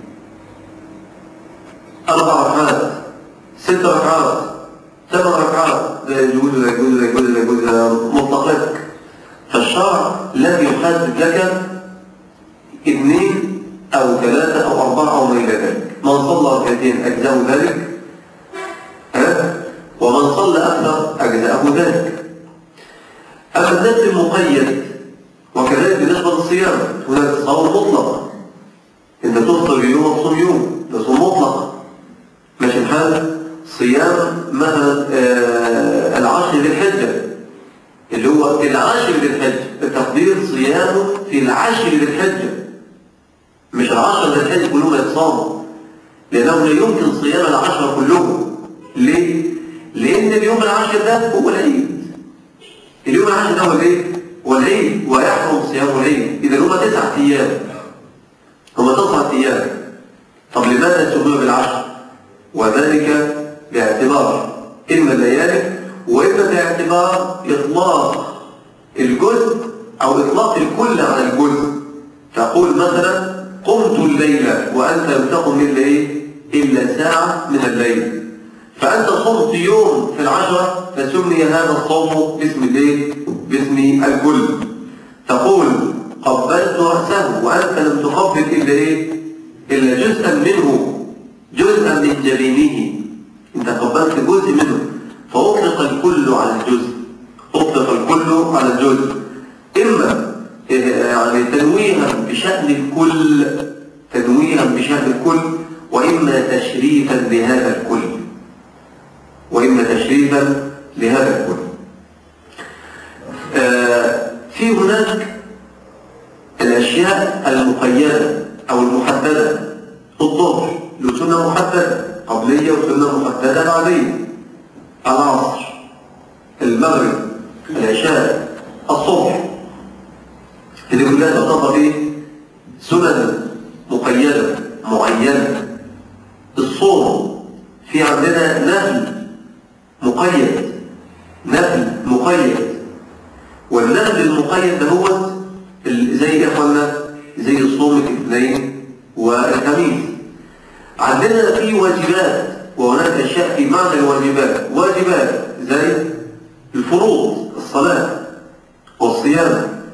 اربع ركعات ست ركعات سبع ركعات لا يجوز لا يجوز لا يجوز لا يجوز مطلق لك فالشرع لم يحدد لك اثنين او ثلاثة او اربعة او ما الى ذلك من صلى ركعتين اجزاه ذلك ها ومن صلى اكثر اجزاه ذلك اما النفس المقيد وكذلك بالنسبة للصيام هناك صوم مطلق انت تفطر يوم وتصوم يوم ده صوم مطلق ماشي الحال صيام مثلا آه العشر ذي الحجة اللي هو العاشر ذي الحجة التقدير صيامه في العاشر ذي الحجة مش العشر ذي الحجة كلهم يتصاموا لأنه لا يمكن صيام العشر كلهم ليه؟ لأن اليوم العاشر ده هو العيد اليوم العاشر ده هو الايه؟ هو العيد ويحرم صيام العيد إذا هما تسعة أيام هما تسعة أيام طب لماذا سموا بالعشر؟ وذلك باعتبار إما الليالي وإما باعتبار إطلاق الجزء أو إطلاق الكل على الجزء تقول مثلا قمت الليلة وأنت لم تقم إلا إيه؟ إلا ساعة من الليل فأنت صمت يوم في العشرة فسمي هذا الصوم باسم الإيه؟ باسم الكل تقول قبلت رأسه وأنت لم تقبل إلا إيه؟ إلا جزءا منه جزءا من جبينه انت قبلت جزء منه فأطلق الكل على الجزء أطلق الكل على الجزء إما يعني تنويها بشأن الكل تنويها بشأن الكل وإما تشريفا لهذا الكل وإما تشريفا لهذا الكل آه في هناك الأشياء المقيدة أو المحددة الظهر له سنة محددة قبلية وسنة محددة بعدية العصر المغرب العشاء الصبح هذه كلها تعتبر ايه؟ سنن مقيدة معينة الصوم في عندنا نفل مقيد نفل مقيد والنفل المقيد ده هو زي ايه يا اخوانا زي صوم الاثنين والخميس عندنا في واجبات وهناك اشياء في معنى الواجبات واجبات زي الفروض الصلاة والصيام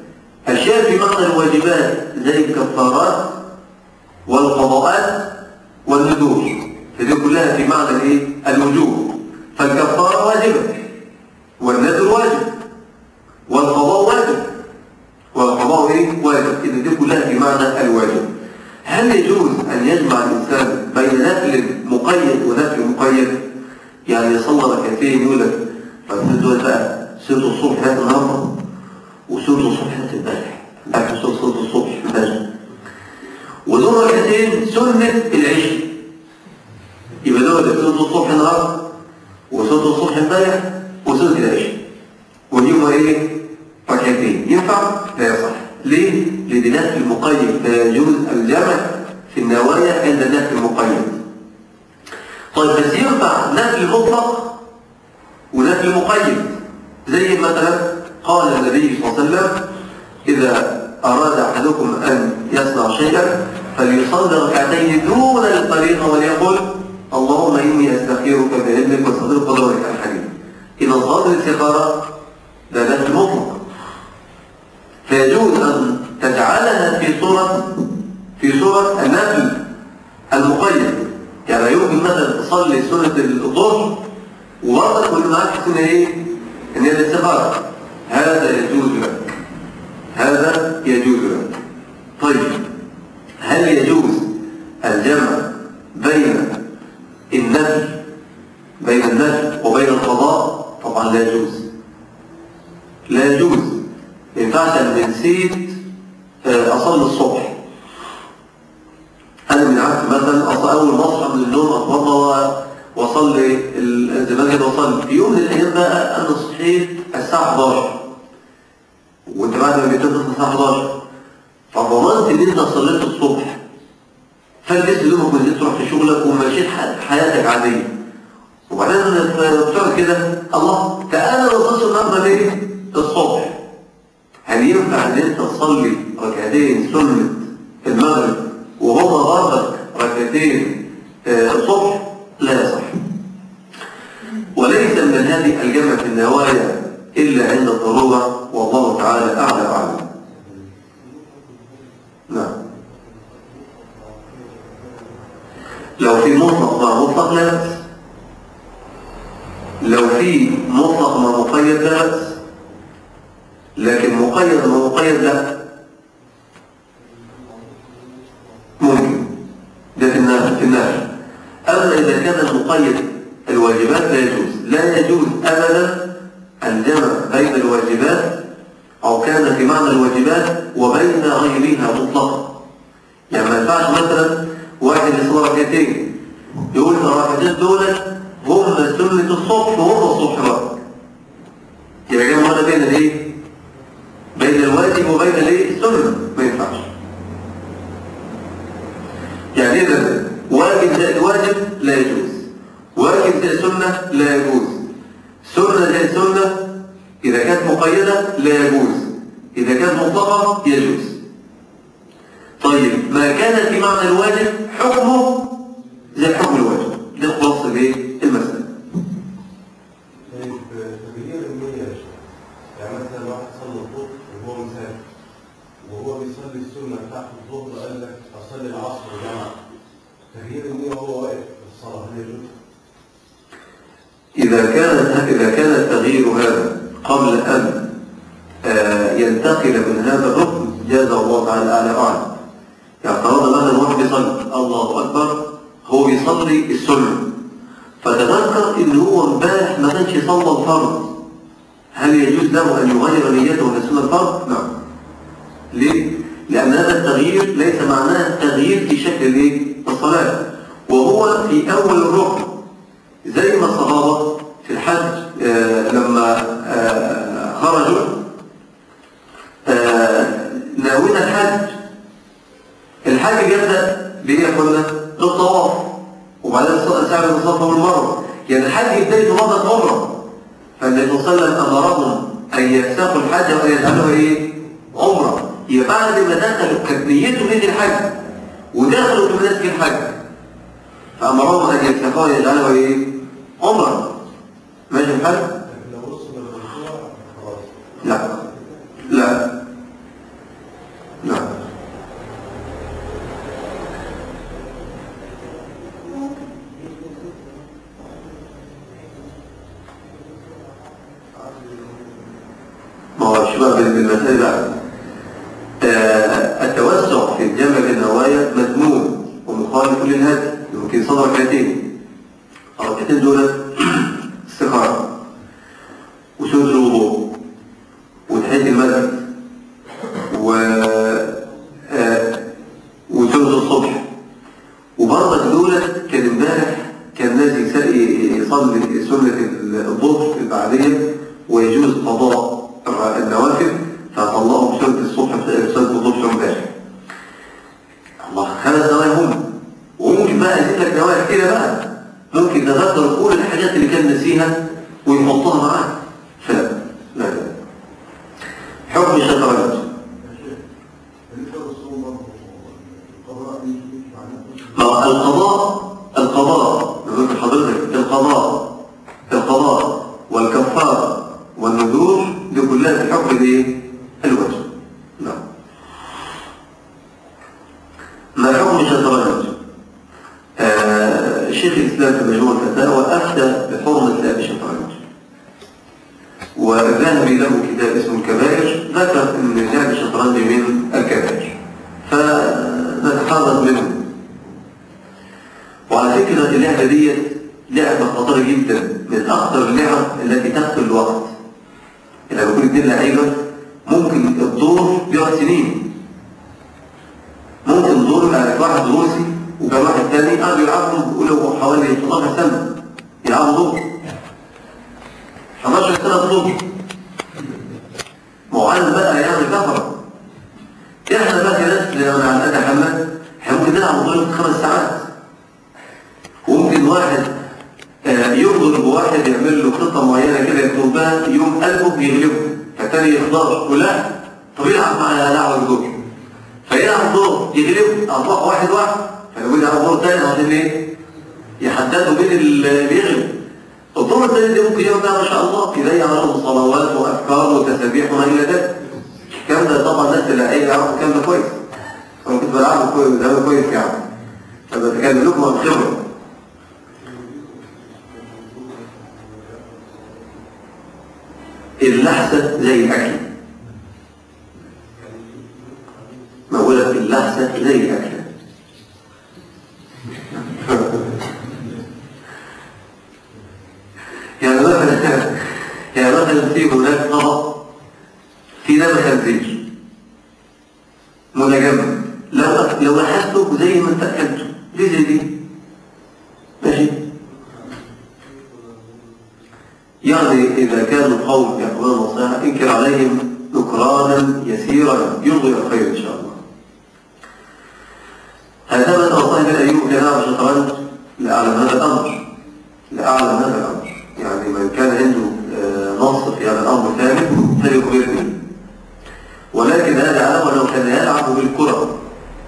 أشياء في معنى الواجبات زي الكفارات والقضاءات والندور فدي كلها في معنى الايه؟ الوجوب فالكفارة واجبة والنذر واجب والقضاء واجب والقضاء ايه؟ واجب إذا دي كلها في معنى الواجب هل يجوز أن يجمع الإنسان بين نفل مقيد ونفل مقيد؟ يعني يصلى ركعتين يقول لك طب دول بقى سيرة الصبح هات النهارده وسيرة الصبح هات امبارح امبارح سيرة الصبح امبارح ودول ركعتين سنة العشاء يبقى دول سنة الصبح النهارده وسنة الصبح امبارح وسنة العشاء واليوم ايه؟ ركعتين ينفع؟ لا يصح ليه؟ لأن نفل المقيد لا يجوز الجمع في النوايا عند نفل المقيد طيب بس ينفع نفل مطلق ونفل مقيد زي مثلا قال النبي صلى الله عليه وسلم إذا أراد أحدكم أن يصنع شيئا فليصلي ركعتين دون الفريضة وليقل اللهم إني أستخيرك بعلمك واستخير قدرك الحديث إذا صلاة الاستخارة ده نفل مطلق فيجوز أن تجعلها في صورة في صورة النفل المقيد يعني يمكن مثلا تصلي سنة الظهر وبرضه تقول معاك سنة ايه؟ ان هي الاستخارة هذا يجوز لك هذا يجوز لك طيب هل يجوز الجمع بين النفل بين النفل وبين القضاء؟ طبعا لا يجوز لا يجوز ما ينفعش ان نسيت اصلي الصبح انا من عادتي مثلا اصل اول ما اصحى من النوم اتوضا واصلي زمان كده واصلي في يوم من الايام بقى انا صحيت الساعه 11 وانت بعد ما بتصحى الساعه 11 فضمنت ان انت صليت الصبح فلبست هدومك ونزلت تروح في شغلك ومشيت حياتك عاديه وبعدين بتقعد كده الله تعالى ما تصليش النهارده ليه؟ الصبح هل ينفع ان انت تصلي ركعتين سنه المغرب وهما برضك ركعتين الصبح لا يصح وليس من هذه الجمع في النوايا إلا عند الضرورة والله تعالى أعلى وأعلم نعم لو في مطلق مع مطلق لا بأس لو في مطلق مع مقيد لا بأس لكن مقيد مع مقيد لا ممكن ده في النهر في النهر أما إذا كان المقيد الواجبات لا يجوز لا يجوز أبدا الجمع بين الواجبات أو كان في معنى الواجبات وبين غيرها مطلقا يعني ما ينفعش مثلا واحد يصلي ركعتين يقول الركعتين دول هم سنة الصبح وهم الصبح بقى يبقى جمع هذا بين الايه؟ بين الواجب وبين الايه؟ السنة ما ينفعش يعني إذا واجب زائد واجب لا يجوز واجب زائد سنة لا يجوز سنة زائد سنة إذا كانت مقيدة لا يجوز إذا كانت مطلقة يجوز طيب ما كان في معنى الواجب حكمه زي حكم الواجب ده خلاصة الايه؟ المسألة
طيب تغيير النية يا شيخ يعني مثلا واحد صلى الظهر وهو مسافر وهو بيصلي السنة بتاعت الظهر قال لك أصلي العصر جماعة تغيير النية وهو واقف في الصلاة هل يجوز؟
إذا كان إذا كان التغيير هذا قبل أن آه، ينتقل من هذا الركن جاز الله تعالى أعلى وأعلم يعني فرضنا مثلا واحد بيصلي الله أكبر هو بيصلي السنة فتذكر إن هو امبارح ما كانش يصلى الفرض هل يجوز له أن يغير نيته من السنة الفرض؟ نعم ليه؟ لأن هذا التغيير ليس معناه تغيير في شكل الايه؟ الصلاة وهو في أول الركن زي ما الصحابة في الحج آه، لما آه، خرجوا آه، ناوين الحج الحج يبدأ بإيه يا أخوانا؟ بالطواف وبعدين سعر الصفا والمروة يعني الحج بدايته مرة عمرة فالنبي صلى الله عليه وسلم أمرهم أن يفسخوا الحج وأن يجعلوها إيه؟ عمرة يبقى بعد ما دخلوا كانت نيته نية الحج ودخلوا في مناسك الحج فأمرهم أن يفسخوها ويجعلوها إيه؟ عمرة ماشي الحال؟
لكن لو وصل للركوع خلاص
لا لا ركعتين الركعتين دول استخارة وسنة الوضوء وتحية المسجد و آه، وسنة الصبح وبرضك دولت كان امبارح كان ناس يس- يصلي سنة الظهر البعدية ويجوز قضاء النوافل فطلعوا سنة الصبح سنة الظهر امبارح الله خمس نوايا هم وممكن بقى يزيد لك نوايا كده بقى ممكن تذكر كل الحاجات اللي كان نسيها ويحطها معاه فلا لا لا حكم الشطرنج
بالنسبة للصوم برضه القضاء دي معناها
ما هو القضاء القضاء نقول لحضرتك القضاء القضاء والكفارة والنذور دي كلها في حكم الايه؟ الوجه نعم ما حكم الشطرنج؟ آه شيخ الإسلام في مجموع الفتاوى أفتى بحرمة لعب الشطرنج والذهبي له كتاب اسمه الكبائر ذكر أن لعب الشطرنج من الكبائر فنتحرز منه وعلى فكرة اللعبة دي لعبة خطيرة جدا من أخطر اللعب التي تقتل الوقت لما يكون اتنين لعيبة ممكن الدور بيقعد سنين ممكن دور يبقى واحد روسي وكان واحد تاني قعدوا يلعبوا بيقولوا حوالي 11 سنة يلعبوا دور 11 سنة دور معاذ بقى يعني كفر احنا بقى كناس يعني على قد حماد احنا ممكن نلعب دور خمس ساعات وممكن واحد آه، يغدر بواحد يعمل له خطة معينة كده يكتب بها يوم قلبه يغلبه فالتاني يخضر ولا طب يلعب مع لعبة دور فيلعب دور يغلبه أطلق واحد واحد فيقول يلعب دور تاني عشان ايه؟ يحددوا بين اللي بيغلب الدور الثاني ده ممكن يعمل بقى ما شاء الله يضيع له صلوات وأفكار وتسابيح وما إلى ذلك الكلام ده طبعا الناس اللي عايزة يعرفوا الكلام ده كويس أنا كنت بلعبه كويس ده كويس يعني فبتكلم لكم عن خبرة اللحسة زي الأكل ما أقول لك اللحسة زي الأكل يعني مثلا يعني مثلا في هناك طبق في نبات خنزير متجمد لو لو لاحظته زي ما انت اكلته ليه زي دي ماشي يعني إذا كان القوم يقبلون النصيحة انكر عليهم نكرانا يسيرا يرضي الخير إن شاء الله هذا من أوصاه بن أيوب لنعم الشطرنج لأعلم هذا الأمر لأعلم هذا الأمر يعني من كان عنده آه، نص في هذا الأمر ثابت فليخبرني ولكن هذا علم أنه كان يلعب بالكرة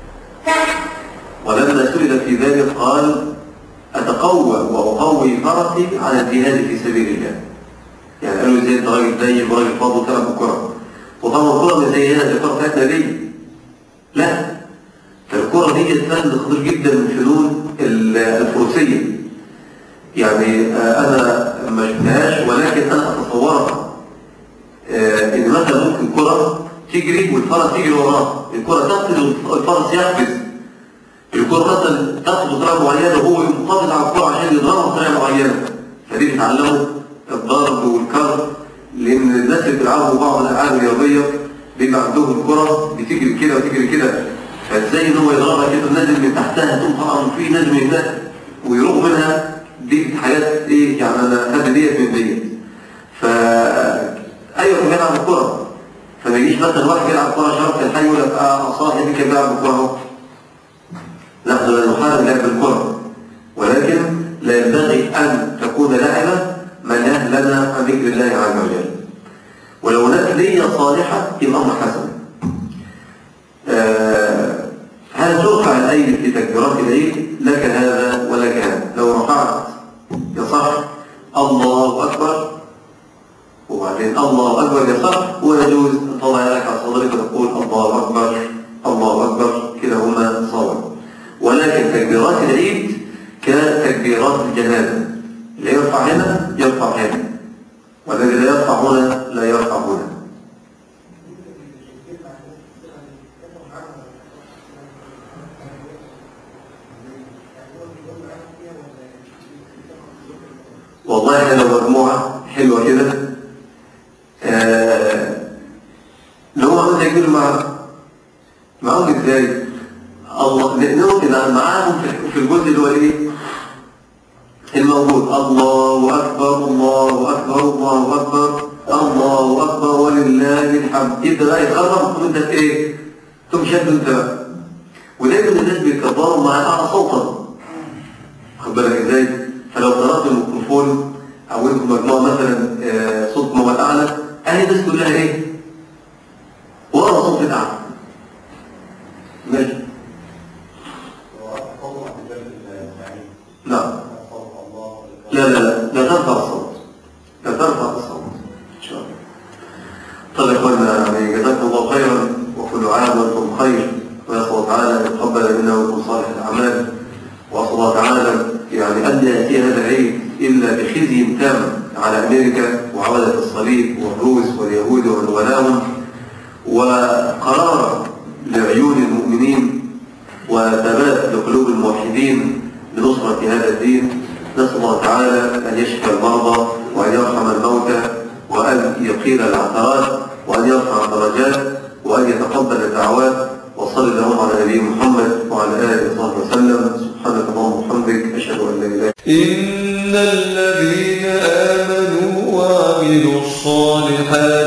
ولما سئل في ذلك قال أتقوى وأقوي فرسي على الجهاد في سبيل الله يعني قالوا زي انت راجل دايم وراجل فاضي وتلعب بالكرة وطبعا الكرة مش زي هنا الكرة بتاعتنا دي لا الكرة دي فن خطير جدا من فنون ال- الفروسية يعني آه، أنا ما شفتهاش ولكن أنا أتصورها آه، إن مثلا ممكن كرة تجري والفرس يجري وراها الكرة تقفز والفرس يقفز الكرة مثلا تاخد بطريقة معينة وهو يقابل على الكرة عشان يضربها بطريقة معينة فدي بيتعلموا الضرب والكر لأن الناس اللي بيلعبوا بعض الألعاب الرياضية بيبقى عندهم الكرة بتجري كده وتجري كده فازاي ان هو يضربها كده نازل من تحتها تقوم طبعا في نازل من هناك ويروح منها دي حاجات ايه يعني انا هذه ديت من ديت ف ايوه كان بيلعب الكرة فما يجيش مثلا واحد بيلعب كرة شرط الحي يقول لك اه صاحبي كان بيلعب الكرة اهو نحن لا نحارب لعب الكرة ولكن لا ينبغي أن تكون لعبة مناه لنا عن ذكر الله عز وجل ولو هناك نية صالحة يبقى أمر حسن آه، هل ترفع الأيدي في تكبيرات العيد لك هذا ولك هذا لو رفعت يصح الله أكبر وبعدين الله أكبر يصح ويجوز أن تضع يدك على صدرك وتقول الله أكبر الله أكبر كلاهما صواب ولكن تكبيرات العيد كتكبيرات الجنازة اللي يرفع هنا يرفع هنا والذي لا يرفع هنا لا يرفع هنا والله احنا لو مجموعة حلوة كده آه، اللي هو عاوز يجيب مع معاهم ازاي؟ الله نقول كده معاهم في- في الجزء اللي هو ايه؟ الموجود الله أكبر الله أكبر الله أكبر الله أكبر ولله الحمد يبدأ بقى يتقرب وانت ايه؟ تقوم شد انت بقى ودايما الناس بيكبروا مع اعلى صوتا خد بالك ازاي؟ فلو ضربت الميكروفون او انتم مجموعه مثلا آه، صوتكم هو الاعلى اهي الناس كلها ايه؟ ورا صوت الاعلى ماشي
وأطلع في جلد يعني
نعم
صوت الله
لا لا لا لا ترفع الصوت لا ترفع الصوت ان شاء الله طيب يا اخوانا يعني جزاكم الله خيرا وكل عام وانتم خير ويسأل الله تعالى ان يتقبل منا ومنكم صالح الاعمال واسال الله تعالى يعني ان لا ياتي هذا العيد الا بخزي تام على امريكا وعوده الصليب والروس واليهود ومن وقرار لعيون المؤمنين وثبات لقلوب الموحدين لنصرة هذا الدين نسأل الله تعالى أن يشفي المرضى وأن يرحم الموتى وأن يقيل العثرات وأن يرفع الدرجات وأن يتقبل الدعوات وصل اللهم على نبينا محمد وعلى آله وصحبه وسلم سبحانك اللهم وبحمدك أشهد أن لا إله
إن الذين آمنوا وعملوا الصالحات